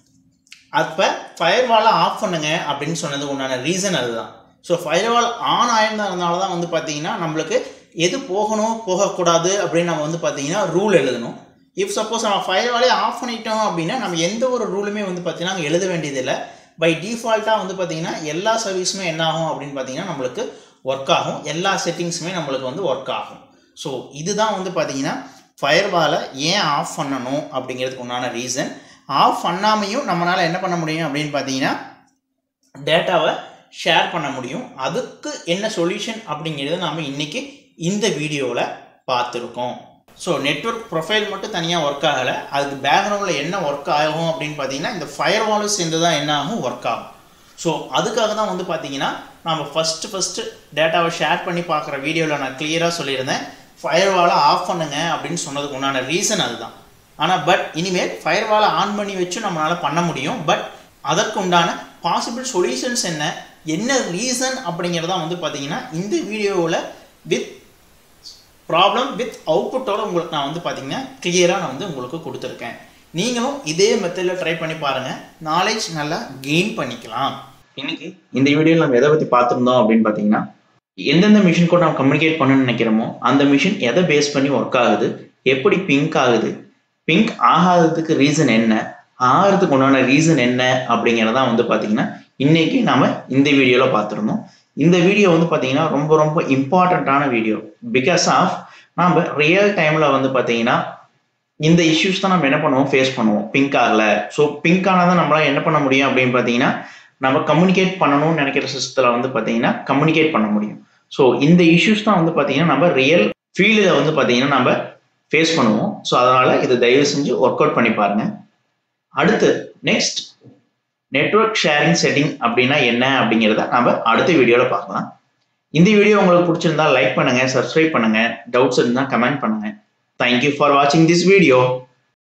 அப்போ ஃபயர்வாலை ஆஃப் பண்ணுங்க அப்படின்னு சொன்னது உண்டான ரீசன் அதுதான் ஸோ ஃபயர்வால் ஆன் ஆயிருந்ததுனால தான் வந்து பார்த்தீங்கன்னா நம்மளுக்கு எது போகணும் போகக்கூடாது அப்படின்னு நம்ம வந்து பார்த்தீங்கன்னா ரூல் எழுதணும் இஃப் சப்போஸ் நம்ம ஃபயர்வாலே ஆஃப் பண்ணிட்டோம் அப்படின்னா நம்ம எந்த ஒரு ரூலுமே வந்து பார்த்தீங்கன்னா அங்கே எழுத வேண்டியதில்லை பை டிஃபால்ட்டாக வந்து பார்த்தீங்கன்னா எல்லா சர்வீஸுமே என்ன ஆகும் அப்படின்னு பார்த்தீங்கன்னா நம்மளுக்கு ஒர்க் ஆகும் எல்லா செட்டிங்ஸுமே நம்மளுக்கு வந்து ஒர்க் ஆகும் ஸோ இதுதான் வந்து பார்த்தீங்கன்னா ஃபயர்வாலை ஏன் ஆஃப் பண்ணணும் அப்படிங்கிறதுக்கு உண்டான ரீசன் ஆஃப் பண்ணாமையும் நம்மளால் என்ன பண்ண முடியும் அப்படின்னு பார்த்தீங்கன்னா டேட்டாவை ஷேர் பண்ண முடியும் அதுக்கு என்ன சொல்யூஷன் அப்படிங்கிறத நாம் இன்றைக்கி இந்த வீடியோவில் பார்த்துருக்கோம் ஸோ நெட்ஒர்க் ப்ரொஃபைல் மட்டும் தனியாக ஒர்க் ஆகலை அதுக்கு பேக்ரவுண்டில் என்ன ஒர்க் ஆகும் அப்படின்னு பார்த்தீங்கன்னா இந்த ஃபயர் வாலும் சேர்ந்து தான் என்ன ஆகும் ஒர்க் ஆகும் ஸோ அதுக்காக தான் வந்து பார்த்தீங்கன்னா நம்ம ஃபஸ்ட்டு ஃபஸ்ட்டு டேட்டாவை ஷேர் பண்ணி பார்க்குற வீடியோவில் நான் கிளியராக சொல்லியிருந்தேன் ஃபயர் வாலை ஆஃப் பண்ணுங்க அப்படின்னு சொன்னதுக்கு உண்டான ரீசன் அதுதான் ஆனால் பட் இனிமேல் ஃபயர் வாலை ஆன் பண்ணி வச்சு நம்மளால் பண்ண முடியும் பட் அதற்கு உண்டான பாசிபிள் சொல்யூஷன்ஸ் என்ன என்ன ரீசன் அப்படிங்கிறதான் வந்து பார்த்தீங்கன்னா இந்த வீடியோவில் வித் ப்ராப்ளம் வித் அவுட்புட்டோட உங்களுக்கு நான் வந்து பார்த்தீங்கன்னா கிளியராக நான் வந்து உங்களுக்கு கொடுத்துருக்கேன் நீங்களும் இதே மெத்தடில் ட்ரை பண்ணி பாருங்கள் நாலேஜ் நல்லா கெயின் பண்ணிக்கலாம் இன்னைக்கு இந்த வீடியோவில் நம்ம எதை பற்றி பார்த்துருந்தோம் அப்படின்னு பார்த்தீங்கன்னா எந்தெந்த மிஷின் கூட நம்ம கம்யூனிகேட் பண்ணணும்னு நினைக்கிறோமோ அந்த மிஷின் எதை பேஸ் பண்ணி ஒர்க் ஆகுது எப்படி பிங்க் ஆகுது பிங்க் ஆகாததுக்கு ரீசன் என்ன ஆகிறதுக்கு உண்டான ரீசன் என்ன அப்படிங்கிறதான் வந்து பார்த்தீங்கன்னா இன்னைக்கு நாம இந்த வீடியோவில் பார்த்துருந்தோம் இந்த வீடியோ வந்து பார்த்தீங்கன்னா ரொம்ப ரொம்ப இம்பார்ட்டண்ட்டான வீடியோ பிகாஸ் ஆஃப் நாம் ரியல் டைமில் வந்து பார்த்தீங்கன்னா இந்த இஷ்யூஸ் தான் நம்ம என்ன பண்ணுவோம் ஃபேஸ் பண்ணுவோம் பிங்க் ஆகல ஸோ பிங்க் ஆனதான் நம்மளால என்ன பண்ண முடியும் அப்படின்னு பார்த்தீங்கன்னா நம்ம கம்யூனிகேட் பண்ணணும்னு நினைக்கிற சிஸ்டத்தில் வந்து பார்த்தீங்கன்னா கம்யூனிகேட் பண்ண முடியும் ஸோ இந்த இஷ்யூஸ் தான் வந்து பார்த்தீங்கன்னா நம்ம ரியல் ஃபீல்டில் வந்து பார்த்தீங்கன்னா நம்ம ஃபேஸ் பண்ணுவோம் ஸோ அதனால இதை தயவு செஞ்சு ஒர்க் அவுட் பண்ணி பாருங்க அடுத்து நெக்ஸ்ட் நெட்ஒர்க் ஷேரிங் செட்டிங் அப்படின்னா என்ன அப்படிங்கிறத நம்ம அடுத்த வீடியோவில் பார்க்கலாம் இந்த வீடியோ உங்களுக்கு பிடிச்சிருந்தா லைக் பண்ணுங்க சப்ஸ்கிரைப் பண்ணுங்க டவுட்ஸ் இருந்தால் கமெண்ட் பண்ணுங்க தேங்க்யூ ஃபார் வாட்சிங் திஸ் வீடியோ